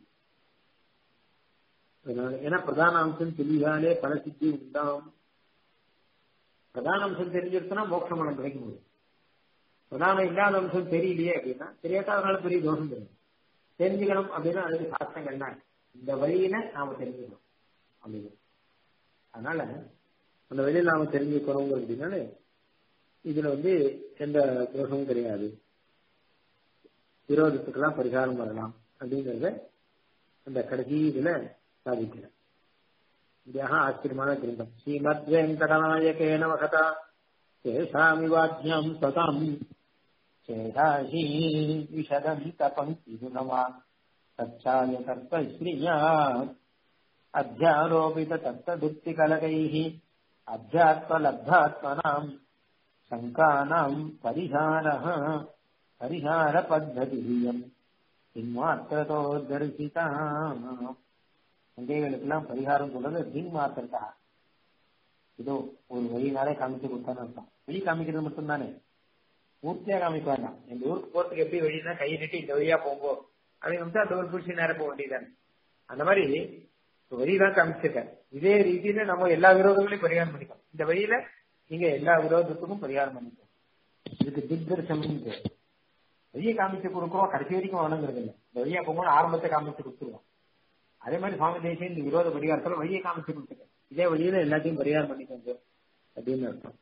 ஏன்னா பிரதான அம்சம் தெளிவாலே பல சித்தி உண்டாம் பிரதான அம்சம் தெரிஞ்சிருச்சுன்னா மோட்ச மனம் கிடைக்க முடியும் பிரதானம் இல்லாத அம்சம் தெரியலையே அப்படின்னா தெரியாட்டா அதனால பெரிய தோஷம் தெரியும் தெரிஞ்சுக்கணும் அப்படின்னா அதுக்கு சாஸ்திரங்கள் தான் இந்த வழியில நாம தெரிஞ்சுக்கணும் அப்படின்னு அதனால அந்த வழியில நாம தெரிஞ்சுக்கணும் அப்படின்னால இதுல வந்து எந்த தோஷமும் கிடையாது விரோதத்துக்கெல்லாம் பரிகாரம் வரலாம் அப்படிங்கறத அந்த கடைசி இதுல சாதிக்கிறேன் இதாக ஆச்சரியமான கிரந்தம் ஸ்ரீமத் வெங்கடநாயகேன வகதா சேஷாமிவாஜ்யம் சதம் சேஷாஷி விஷதம் தபங்கிதுனவா தச்சாய தர்ப்பஸ்ரீயா அத்தியாரோபித தத்ததுக்திகலகைः अध्यात्मलब्धात्मनाम् शङ्कानाम् परिहारः परिहारपद्धतिः பின்மாத்திரத்தோ தரிசிதா சந்தேகங்களுக்கெல்லாம் பரிகாரம் சொல்றது பின் மாத்திரத்தா இதோ ஒரு வழினாலே காமிச்சு கொடுத்தான்னு அர்த்தம் வழி காமிக்கிறது மட்டும்தானே பூர்த்தியா காமிக்க வேண்டாம் இந்த ஊருக்கு போறதுக்கு எப்படி வழினா கை நீட்டி இந்த வழியா போங்கோ அப்படின்னு வந்து அந்த ஒரு பிடிச்சி நேரம் போக வேண்டியதானே அந்த மாதிரி வழிதான் காமிச்சிருக்காரு இதே ரீதியில நம்ம எல்லா விரோதங்களையும் பரிகாரம் பண்ணிக்கோம் இந்த வழியில நீங்க எல்லா விரோதத்துக்கும் பரிகாரம் பண்ணிக்கோ இதுக்கு திக்தர்சனம் பேர் வழியை காமிச்சு கொடுக்குறோம் கடைசி வரைக்கும் வணங்குறது இல்லை இந்த வழியா போகும்போது ஆரம்பத்தை காமிச்சு கொடுத்துருவோம் அதே மாதிரி சுவாமி தேசியம் இந்த விரோத பரிகாரத்துல வழியை காமிச்சு கொடுத்துருக்கேன் இதே வழியில எல்லாத்தையும் பரிகாரம் பண்ணிக்கோங்க அப்படின்னு அர்த்தம்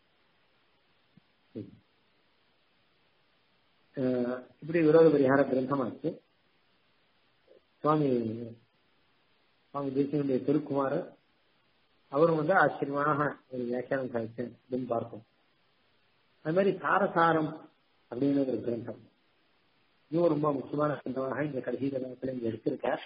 இப்படி விரோத பரிகார கிரந்தமாச்சு சுவாமி சுவாமி தேசியனுடைய திருக்குமாரர் அவரும் வந்து ஆச்சரியமான ஒரு வியாக்கியானம் சாதிச்சேன் அப்படின்னு பார்ப்போம் அது மாதிரி சாரசாரம் அப்படின்னு ஒரு கிரந்தம் இதுவும் ரொம்ப முக்கியமான கிரந்தமாக இந்த கடைசி தினத்தில் இங்க எடுத்திருக்கார்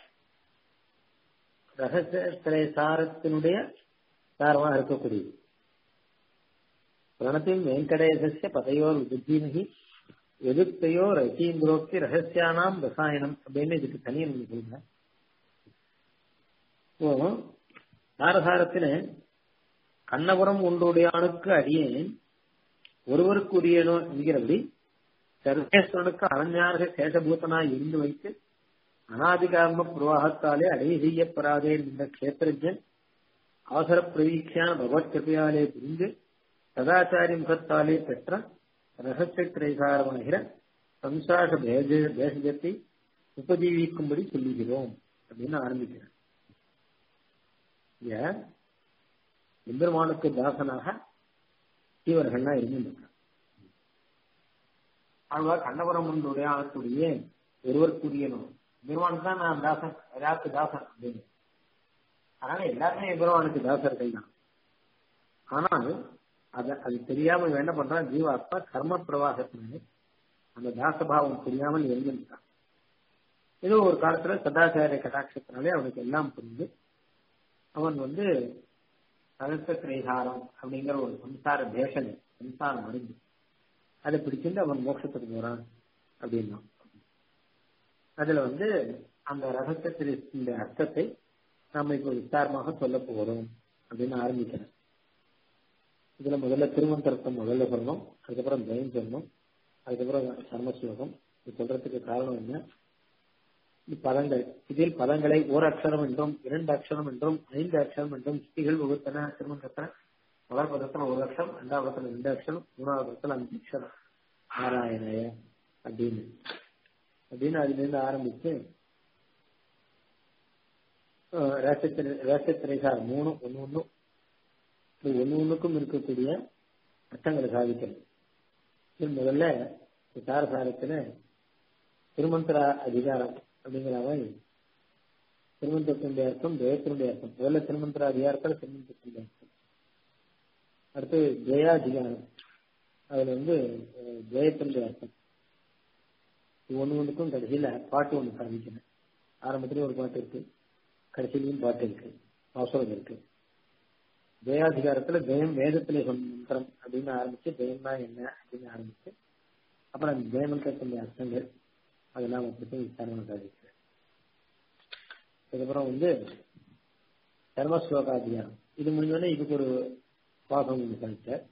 ரகசிய சாரத்தினுடைய சாரமாக இருக்கக்கூடியது பிரணத்தின் வெங்கடேசஸ்ய பதையோர் புத்திமகி எதிர்த்தையோ ரசீந்திரோக்தி ரகசியானாம் ரசாயனம் அப்படின்னு இதுக்கு தனியாக நீங்க சொல்லுங்க இப்போ சாரசாரத்தில கண்ணபுரம் ஒன்றுடையானுக்கு அடியேன் ஒருவருக்கு உரியனோ என்கிறபடி சர்வேஸ்வரனுக்கு அரண்யார்க சேஷபூதனாய் இருந்து வைத்து அனாதிகாரம பிரவாகத்தாலே அடைய செய்யப்படாதே என்ற கஷேத்திரஜன் அவசர பிரவீட்சியான பகவத் கிருப்பையாலே புரிந்து சதாச்சாரிய முகத்தாலே பெற்ற ரகசிய திரைசாரமாகிற சம்சார பேஜ பேசஜத்தை உபஜீவிக்கும்படி சொல்லுகிறோம் அப்படின்னு ஆரம்பிக்கிறேன் எம்பெருமானுக்கு தாசனாக ஜீவர்கள்லாம் இருந்துருக்காங்க ஆழ்வார் கண்டபுரம் முன்னுடைய ஆத்துடைய ஒருவர் கூறியனும் பெருமானுக்கு தான் நான் தாசன் யாருக்கு தாசன் அப்படின்னு அதனால எல்லாருமே பெருமானுக்கு தாசர்கள் தான் ஆனால் அத அது தெரியாம இவன் என்ன பண்றான் ஜீவாத்மா கர்ம பிரவாகத்தினாலே அந்த தாசபாவம் தெரியாமல் இருந்திருக்கான் ஏதோ ஒரு காலத்துல சதாச்சாரிய கடாட்சத்தினாலே அவனுக்கு எல்லாம் புரிந்து அவன் வந்து சகச திரைசாரம் அப்படிங்கிற ஒரு சம்சார தேசனை சம்சாரம் அறிந்து அதை பிடிச்சிட்டு அவன் மோட்சத்துக்கு போறான் அப்படின்னா அதுல வந்து அந்த ரகசியத்தின் அர்த்தத்தை நாம இப்போ விஸ்தாரமாக சொல்ல போறோம் அப்படின்னு ஆரம்பிக்கிறேன் இதுல முதல்ல திருமந்திரத்தை முதல்ல சொல்லணும் அதுக்கப்புறம் ஜெயம் சொல்லணும் அதுக்கப்புறம் சர்மஸ்லோகம் இது சொல்றதுக்கு காரணம் என்ன பதங்கள் இதில் பதங்களை ஒரு அக்ஷரம் என்றும் இரண்டு அக்ஷரம் என்றும் ஐந்து அக்ஷரம் என்றும் ஸ்திகள் வகுத்தன திருமணத்துல முதல் பதத்துல ஒரு அக்ஷரம் ரெண்டாவது பதத்துல ரெண்டு அக்ஷரம் மூணாவது பதத்துல அஞ்சு அக்ஷரம் நாராயணய அப்படின்னு அப்படின்னு அதுல இருந்து ஆரம்பிச்சு ரேசத்திரைசார் மூணு ஒன்னு ஒண்ணு ஒன்னு ஒண்ணுக்கும் இருக்கக்கூடிய அர்த்தங்களை சாதிக்கிறது முதல்ல சாரசாரத்துல திருமந்திர அதிகாரம் அப்படிங்கிற மாதிரி திருமந்திரத்தினுடைய அர்த்தம் ஜெயத்தினுடைய அர்த்தம் முதல்ல திருமந்திர அதிகாரத்தில் திருமந்திரத்தினுடைய அர்த்தம் அடுத்து ஜெயாதிகாரம் அதுல வந்து ஜெயத்தினுடைய அர்த்தம் ஒண்ணு ஒண்ணுக்கும் கடைசியில பாட்டு ஒண்ணு சாதிக்கிறேன் ஆரம்பத்திலேயும் ஒரு பாட்டு இருக்கு கடைசியிலையும் பாட்டு இருக்கு அவசரம் இருக்கு ஜெயாதிகாரத்துல ஜெயம் வேதத்திலே சொன்ன மந்திரம் அப்படின்னு ஆரம்பிச்சு ஜெயம்னா என்ன அப்படின்னு ஆரம்பிச்சு அப்புறம் அந்த ஜெயமந்திரத்தினுடைய அர்த்தங்கள் அதெல்லாம் பற்றி விசாரணை சாதிக்கிறேன் அதுக்கப்புறம் வந்து தர்மஸ்லோகாதிகாரம் இது முடிஞ்சோடனே இதுக்கு ஒரு பாசம் ஒன்று சாதிச்சார்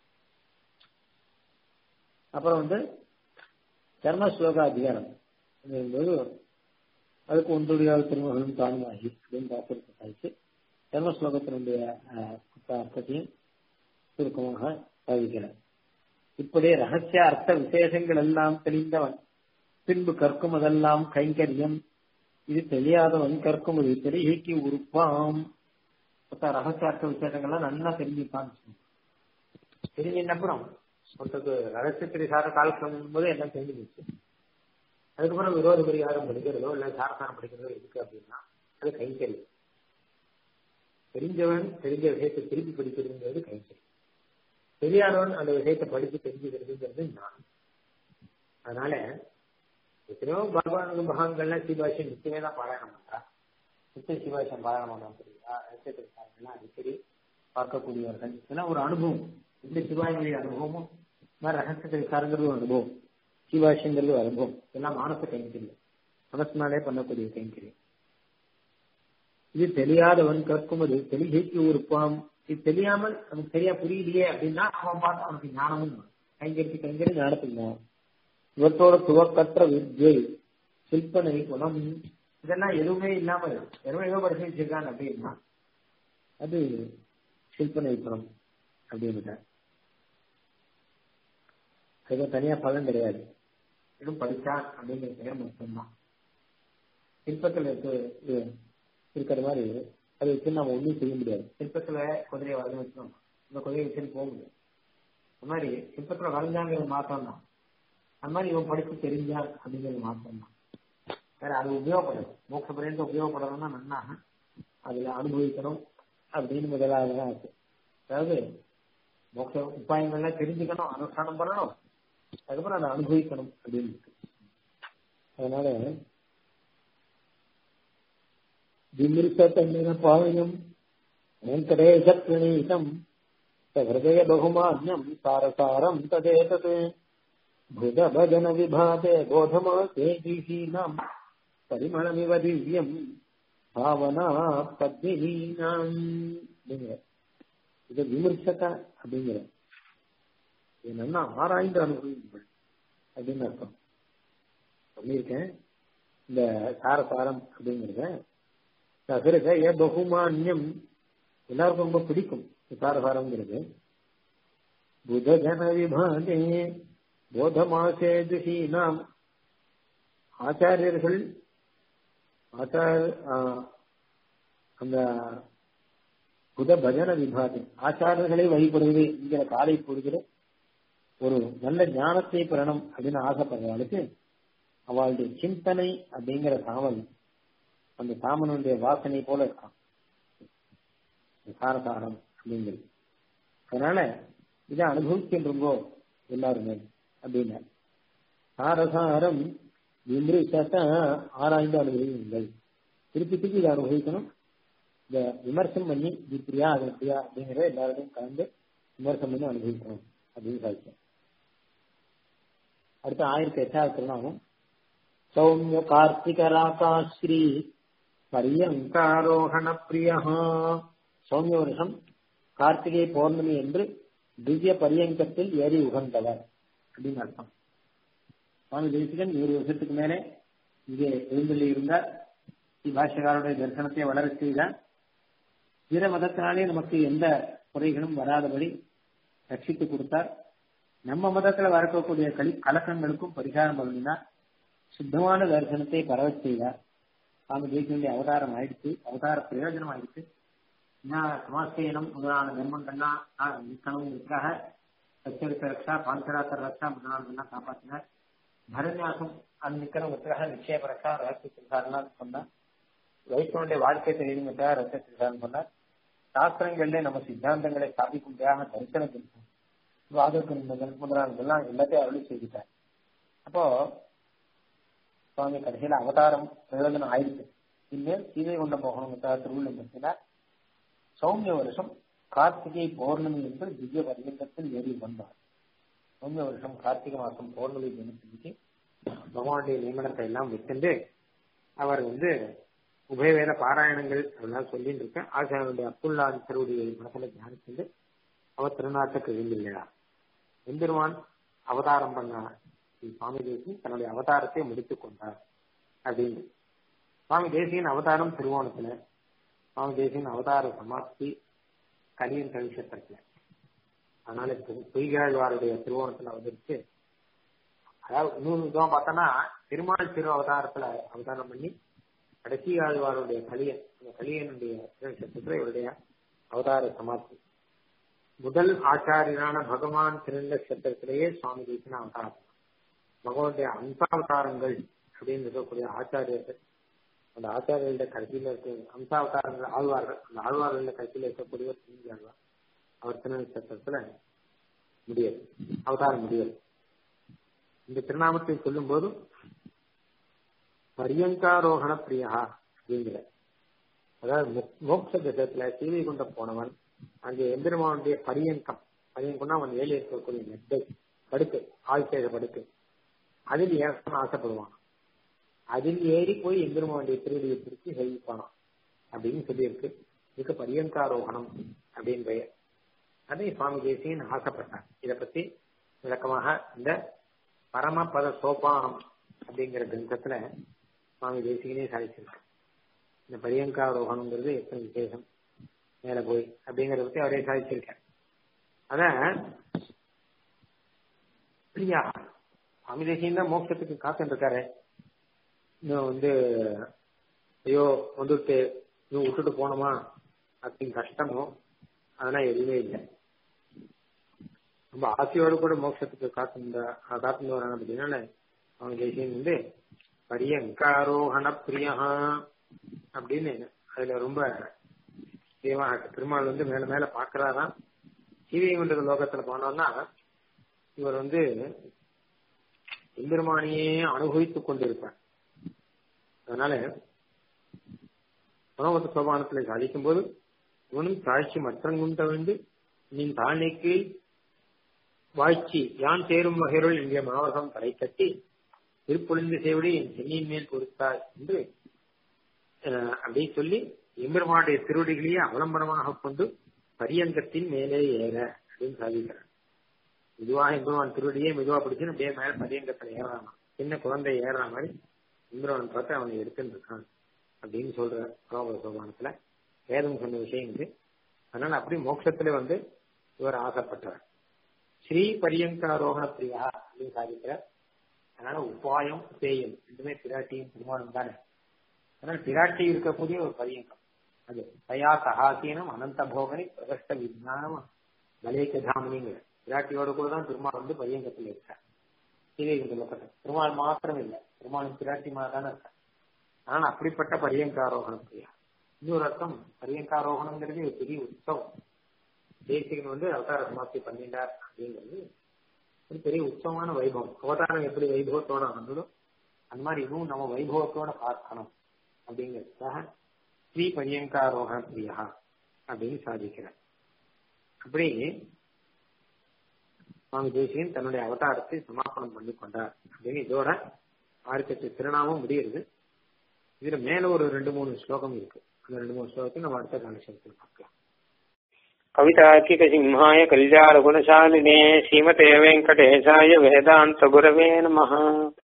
அப்புறம் வந்து தர்மஸ்லோக அதிகாரம் போது அதுக்கு ஒன்றுடைய திருமகளும் தானுமாகி அப்படின்னு பாத்திரத்தை சாதிச்சு தர்மஸ்லோகத்தினுடைய அர்த்தத்தையும் சுருக்கமாக சாதிக்கிறார் இப்படி ரகசிய அர்த்த விசேஷங்கள் எல்லாம் தெளிந்தவன் பின்பு கற்கும் அதெல்லாம் கைங்கரியம் இது தெரியாதவன் கற்கும் இது தெரியக்கி உறுப்பாம் ரகசிய அர்த்த விசேஷங்கள்லாம் நல்லா தெரிஞ்சுப்பான்னு தெரிஞ்சின அப்புறம் ஒருத்தருக்கு ரகசிய திரிசார காலக்கிரமம் போது எல்லாம் தெரிஞ்சு போச்சு அதுக்கப்புறம் விரோத பரிகாரம் படிக்கிறதோ இல்ல சாரசாரம் படிக்கிறதோ இருக்கு அப்படின்னா அது கைங்கரியம் தெரிஞ்சவன் தெரிஞ்ச விஷயத்தை திருப்பி படிக்கிறதுங்கிறது கைங்கரியம் தெரியாதவன் அந்த விஷயத்தை படிச்சு தெரிஞ்சுக்கிறதுங்கிறது நான் அதனால எத்தனையோ பகவான் மகான்கள்லாம் சிவாசியம் நிச்சயமே தான் பாராயணம் பண்றா நித்திய சிவாசியம் பாராயணம் பண்ண புரியுதா ரகசியத்திற்காரங்கள்லாம் அடிக்கடி பார்க்கக்கூடியவர்கள் இதெல்லாம் ஒரு அனுபவம் இந்த சிவாயனுடைய அனுபவமும் மாதிரி ரகசியத்திற்காரங்கிறது ஒரு அனுபவம் சிவாசியங்கிறது ஒரு அனுபவம் இதெல்லாம் மானச கைங்கரியம் மனசுனாலே பண்ணக்கூடிய கைங்கரியம் இது தெரியாதவன் கற்குமது தெளிகைக்கு உறுப்பாம் இது தெரியாமல் நமக்கு சரியா புரியலையே அப்படின்னா அவன் பார்த்து அவனுக்கு ஞானமும் கைங்கரிக்கு கைங்கரி ஞானத்துக்கு இவற்றோட துவக்கற்ற வித்யை சிற்பனை குணம் இதெல்லாம் எதுவுமே இல்லாமல் வெறும் ஏதோ பரிசீலிச்சிருக்கான் அப்படின்னா அது சிற்பனை குணம் அப்படின்னு அதுக்கு தனியா பலன் கிடையாது வெறும் படிச்சான் அப்படிங்கிற பெயர் மட்டும்தான் சிற்பத்தில் இருக்கு இருக்கிற மாதிரி அதை வச்சு நம்ம ஒன்றும் செய்ய முடியாது சிற்பத்துல குதிரையை வரைஞ்சு வச்சோம் இந்த குதிரையை வச்சுன்னு போக முடியாது அந்த மாதிரி சிற்பத்துல வரைஞ்சாங்கிறது மாற்றம் தான் அந்த மாதிரி இவன் படிச்சு தெரிஞ்சான் அப்படிங்கிறது மாற்றம் தான் வேற அது உபயோகப்படும் மோட்ச பரியந்த உபயோகப்படணும்னா நன்னா அதுல அனுபவிக்கணும் அப்படின்னு முதலாக இருக்கு அதாவது மோட்ச உபாயங்கள்லாம் தெரிஞ்சுக்கணும் அனுஷ்டானம் பண்ணணும் அதுக்கப்புறம் அதை அனுபவிக்கணும் அப்படின்னு இருக்கு அதனால விமிருத்தன்னின பாவனம் வெங்கடேஷ பிரணீதம் ஹிருதய பகுமான்யம் சாரசாரம் ததேதத் भुज भजन विभाते बोधमासे दीहीनाम् परिमளமிவ திவ்யம் பாவனா பத்மினீனாம் அப்படிங்கிற இதை விமர்சக அப்படிங்கிற என்னன்னா ஆராய்ந்து அனுபவிங்கள் அப்படின்னு அர்த்தம் சொல்லியிருக்கேன் இந்த சாரசாரம் அப்படிங்கிறத சகிருதய பகுமான்யம் எல்லாருக்கும் ரொம்ப பிடிக்கும் சாரசாரம்ங்கிறது புதஜன விபாதே போதமாசே துஷீனாம் ஆச்சாரியர்கள் ஆச்சார அந்த புத பஜன விபாகம் ஆச்சாரர்களை வழிபடுவது என்கிற காலை பொழுதில் ஒரு நல்ல ஞானத்தை பெறணும் அப்படின்னு ஆசைப்படுறவளுக்கு அவளுடைய சிந்தனை அப்படிங்கிற தாமன் அந்த தாமனுடைய வாசனை போல இருக்கான் சாரசாரம் அப்படிங்கிறது அதனால இதை அனுபவிக்கின்றோங்கோ எல்லாருமே அப்படின்னா சாரசாரம் விமர்சத்த ஆராய்ந்து அனுபவியுங்கள் திருப்பி திருப்பி இதை அனுபவிக்கணும் இந்த விமர்சனம் பண்ணி இது இப்படியா அது இப்படியா அப்படிங்கிற எல்லாருடையும் கலந்து விமர்சனம் பண்ணி அனுபவிக்கணும் அப்படின்னு சாதிச்சேன் அடுத்து ஆயிரத்தி எட்டாவது திருநாமம் சௌமிய கார்த்திகராகாஸ்ரீ பரியங்காரோகண பிரியா சௌமிய வருஷம் கார்த்திகை பௌர்ணமி என்று திவ்ய பரியங்கத்தில் ஏறி உகந்தவர் அப்படின்னு அர்த்தம் சுவாமி தேசிகன் நூறு வருஷத்துக்கு மேலே இங்கே எழுந்தள்ளி இருந்தார் பாஷகாருடைய தரிசனத்தை வளர செய்தார் பிற மதத்தினாலே நமக்கு எந்த குறைகளும் வராதபடி ரட்சித்து கொடுத்தார் நம்ம மதத்துல வரக்கூடிய களி கலக்கங்களுக்கும் பரிகாரம் பண்ணினார் சுத்தமான தரிசனத்தை பரவச் செய்தார் சுவாமி தேசிகனுடைய அவதாரம் ஆயிடுச்சு அவதார பிரயோஜனம் ஆயிடுச்சு சமாஸ்தேனம் முதலான தர்மங்கள்லாம் நிற்கணுங்கிறதுக்காக சச்சரித்த ரக்ஷா பாஞ்சராத்தர் ரக்ஷா முதலானதெல்லாம் காப்பாற்றினார் பரநியாசம் அது நிற்கணுங்கிறதுக்காக நிச்சய ரக்ஷா ரகசிய சிறுசாரெல்லாம் சொன்னார் வைஷ்ணவனுடைய வாழ்க்கை தெரியுங்கிறதுக்காக ரகசிய சிறுசாரம் சொன்னார் சாஸ்திரங்கள்ல நம்ம சித்தாந்தங்களை ஸ்தாபிக்கும்படியாக தரிசன கிரந்தம் வாத கிரந்தங்கள் முதலானதெல்லாம் எல்லாத்தையும் அருளி செய்துட்டார் அப்போ சுவாமி கடைசியில அவதாரம் பிரயோஜனம் ஆயிடுச்சு இனிமேல் சீதை கொண்ட போகணுங்கிறதுக்காக திருவள்ளுவர் சௌமிய வருஷம் கார்த்திகை பௌர்ணமி என்று திவ்ய பரியங்கத்தில் ஏறி வந்தார் சௌமிய வருஷம் கார்த்திகை மாசம் பௌர்ணமி தினத்திற்கு பகவானுடைய நியமனத்தை எல்லாம் விட்டுண்டு அவர் வந்து உபயவேத பாராயணங்கள் அதெல்லாம் சொல்லிட்டு இருக்கேன் ஆசிரியருடைய அப்துல்லா திருவுடைய மனசுல தியானிச்சுட்டு அவர் திருநாட்டுக்கு எழுந்தில்லையா எம்பெருமான் அவதாரம் பண்ண சுவாமி தேசியன் தன்னுடைய அவதாரத்தை முடித்துக் கொண்டார் அப்படின்னு சுவாமி தேசியன் அவதாரம் திருவோணத்துல சுவாமி தேசியன் அவதார சமாப்தி கலியன் கவிஷத்திரத்துல அதனால பொய்காழ்வாருடைய திருவோணத்துல அவதரிச்சு அதாவது இன்னொரு விதம் பார்த்தோன்னா திருமால் திரு அவதாரத்துல அவதாரம் பண்ணி கடைசி ஆழ்வாருடைய கலியன் அந்த கலியனுடைய நட்சத்திரத்துல இவருடைய அவதார சமாப்தி முதல் ஆச்சாரியரான பகவான் திருநட்சத்திரத்திலேயே சுவாமி தேசின அவதாரம் பகவானுடைய அம்சாவதாரங்கள் அப்படின்னு இருக்கக்கூடிய ஆச்சாரியர்கள் அந்த ஆச்சாரியர்களுடைய கடைசியில இருக்க அம்சாவதாரங்கள் ஆழ்வார்கள் அந்த ஆழ்வார்களுடைய கடைசியில இருக்கக்கூடிய திரும்பி ஆழ்வார் அவர் திருநட்சத்திரத்துல முடியாது அவதாரம் முடியாது இந்த திருநாமத்தை சொல்லும் போது பரியங்காரோகண பிரியா அப்படிங்கிற அதாவது மோட்ச தசத்துல சீதை கொண்ட போனவன் அங்கே எந்திரமாவுடைய பரியங்கம் பரியங்கம்னா அவன் ஏழை இருக்கக்கூடிய நெட்டை படுக்கை ஆள் செய்த படுக்கை அதில் ஏறணும்னு ஆசைப்படுவான் அதில் ஏறி போய் எந்திரமாவுடைய திருவடியை பிடிச்சி செய்விப்பானான் அப்படின்னு சொல்லியிருக்கு இதுக்கு பரியங்காரோகணம் அப்படின்னு பெயர் அதை சுவாமி தேசியன் ஆசைப்பட்டார் இதை பத்தி விளக்கமாக இந்த பரமபத சோபானம் அப்படிங்கிற கிரந்தத்துல சுவாமி தேசிகனே சாதிச்சிருக்கு இந்த பரியங்காரோகணங்கிறது எத்தனை விசேஷம் மேல போய் அப்படிங்கறத பத்தி அவரே சாதிச்சிருக்கார் அத பிரியா சுவாமி தேசியம் தான் மோட்சத்துக்கு காத்துட்டு இருக்காரு இன்னும் வந்து ஐயோ வந்துட்டு இன்னும் விட்டுட்டு போனோமா அப்படின்னு கஷ்டமோ அதெல்லாம் எதுவுமே இல்லை ரொம்ப ஆசையோடு கூட மோட்சத்துக்கு காத்து காத்துட்டு வராங்க அப்படின்னால அவங்க தேசியம் வந்து பரியங்காரோகண பிரியா அப்படின்னு அதுல ரொம்ப திருமால் வந்து மேல மேல பாக்குறாராம் சீவியங்குண்ட லோகத்துல போனோம்னா இவர் வந்து எம்பெருமானியே அனுபவித்துக் கொண்டிருப்பார் அதனால உணவத்து சோபானத்துல சாதிக்கும் போது இவனும் தாழ்ச்சி மற்றங்குண்ட வேண்டு நீ தாழ்நிக்கு வாழ்ச்சி யான் சேரும் வகையுள் இங்கே மாவசம் தலை கட்டி திருப்பொழிந்து செய்வடி என் சென்னியின் மேல் பொறுத்தாய் என்று அப்படி சொல்லி எம்பெருமானுடைய திருவடிகளையே அவலம்பனமாக கொண்டு பரியங்கத்தின் மேலே ஏற அப்படின்னு சாதிக்கிறார் மெதுவாக எம்பெருமான் திருவடியே மெதுவா பிடிச்சு அப்படியே மேல பரியங்கத்துல ஏறாமா சின்ன குழந்தை ஏறுற மாதிரி எம்பெருமான் பார்த்து அவனை எடுத்துட்டு இருக்கான் அப்படின்னு சொல்ற புரோபர சோபானத்துல வேதம் சொன்ன விஷயம் இது அதனால அப்படி மோட்சத்துல வந்து இவர் ஆசைப்பட்டவர் ஸ்ரீ பரியங்காரோகண பிரியா அப்படின்னு சாதிக்கிறார் அதனால உபாயம் பேயம் ரெண்டுமே பிராட்டியும் பெருமானும் தானே அதனால பிராட்டி இருக்கக்கூடிய ஒரு பரியங்கம் அது தயா சகாசீனம் அனந்த போகனி பிரகஷ்ட விஜானம் பலேக்க தாமனிங்கிற விராட்டியோட கூட தான் பெருமாள் வந்து பையங்கத்தில் இருக்கார் சீதைக்கு சொல்லப்பட்ட பெருமாள் மாத்திரம் இல்லை பெருமாளும் பிராட்டி தானே இருக்கார் ஆனா அப்படிப்பட்ட பரியங்காரோகணம் பிரியா இன்னொரு அர்த்தம் பரியங்காரோகணங்கிறது ஒரு பெரிய உற்சவம் தேசிகன் வந்து அவதார சமாப்தி பண்ணிட்டார் அப்படிங்கிறது ஒரு பெரிய உற்சவமான வைபவம் அவதாரம் எப்படி வைபவத்தோட வந்ததோ அந்த மாதிரி இதுவும் நம்ம வைபவத்தோட பார்க்கணும் அப்படிங்கிறதுக்காக ஸ்ரீ பரியங்காரோக பிரியா அப்படின்னு சாதிக்கிறார் அப்படி சுவாமி தேசியன் தன்னுடைய அவதாரத்தை சமாப்பனம் பண்ணி கொண்டார் அப்படின்னு இதோட ஆயிரத்தி திருநாமம் முடியுது இதுல மேல ஒரு ரெண்டு மூணு ஸ்லோகம் இருக்கு அந்த ரெண்டு மூணு ஸ்லோகத்தை நம்ம அடுத்த காலட்சேபத்தில் பார்க்கலாம் कवितार्किकसिंहाय कल्याणगुणशालिने श्रीमते वेङ्कटेशाय वेदान्तगुरवे नमः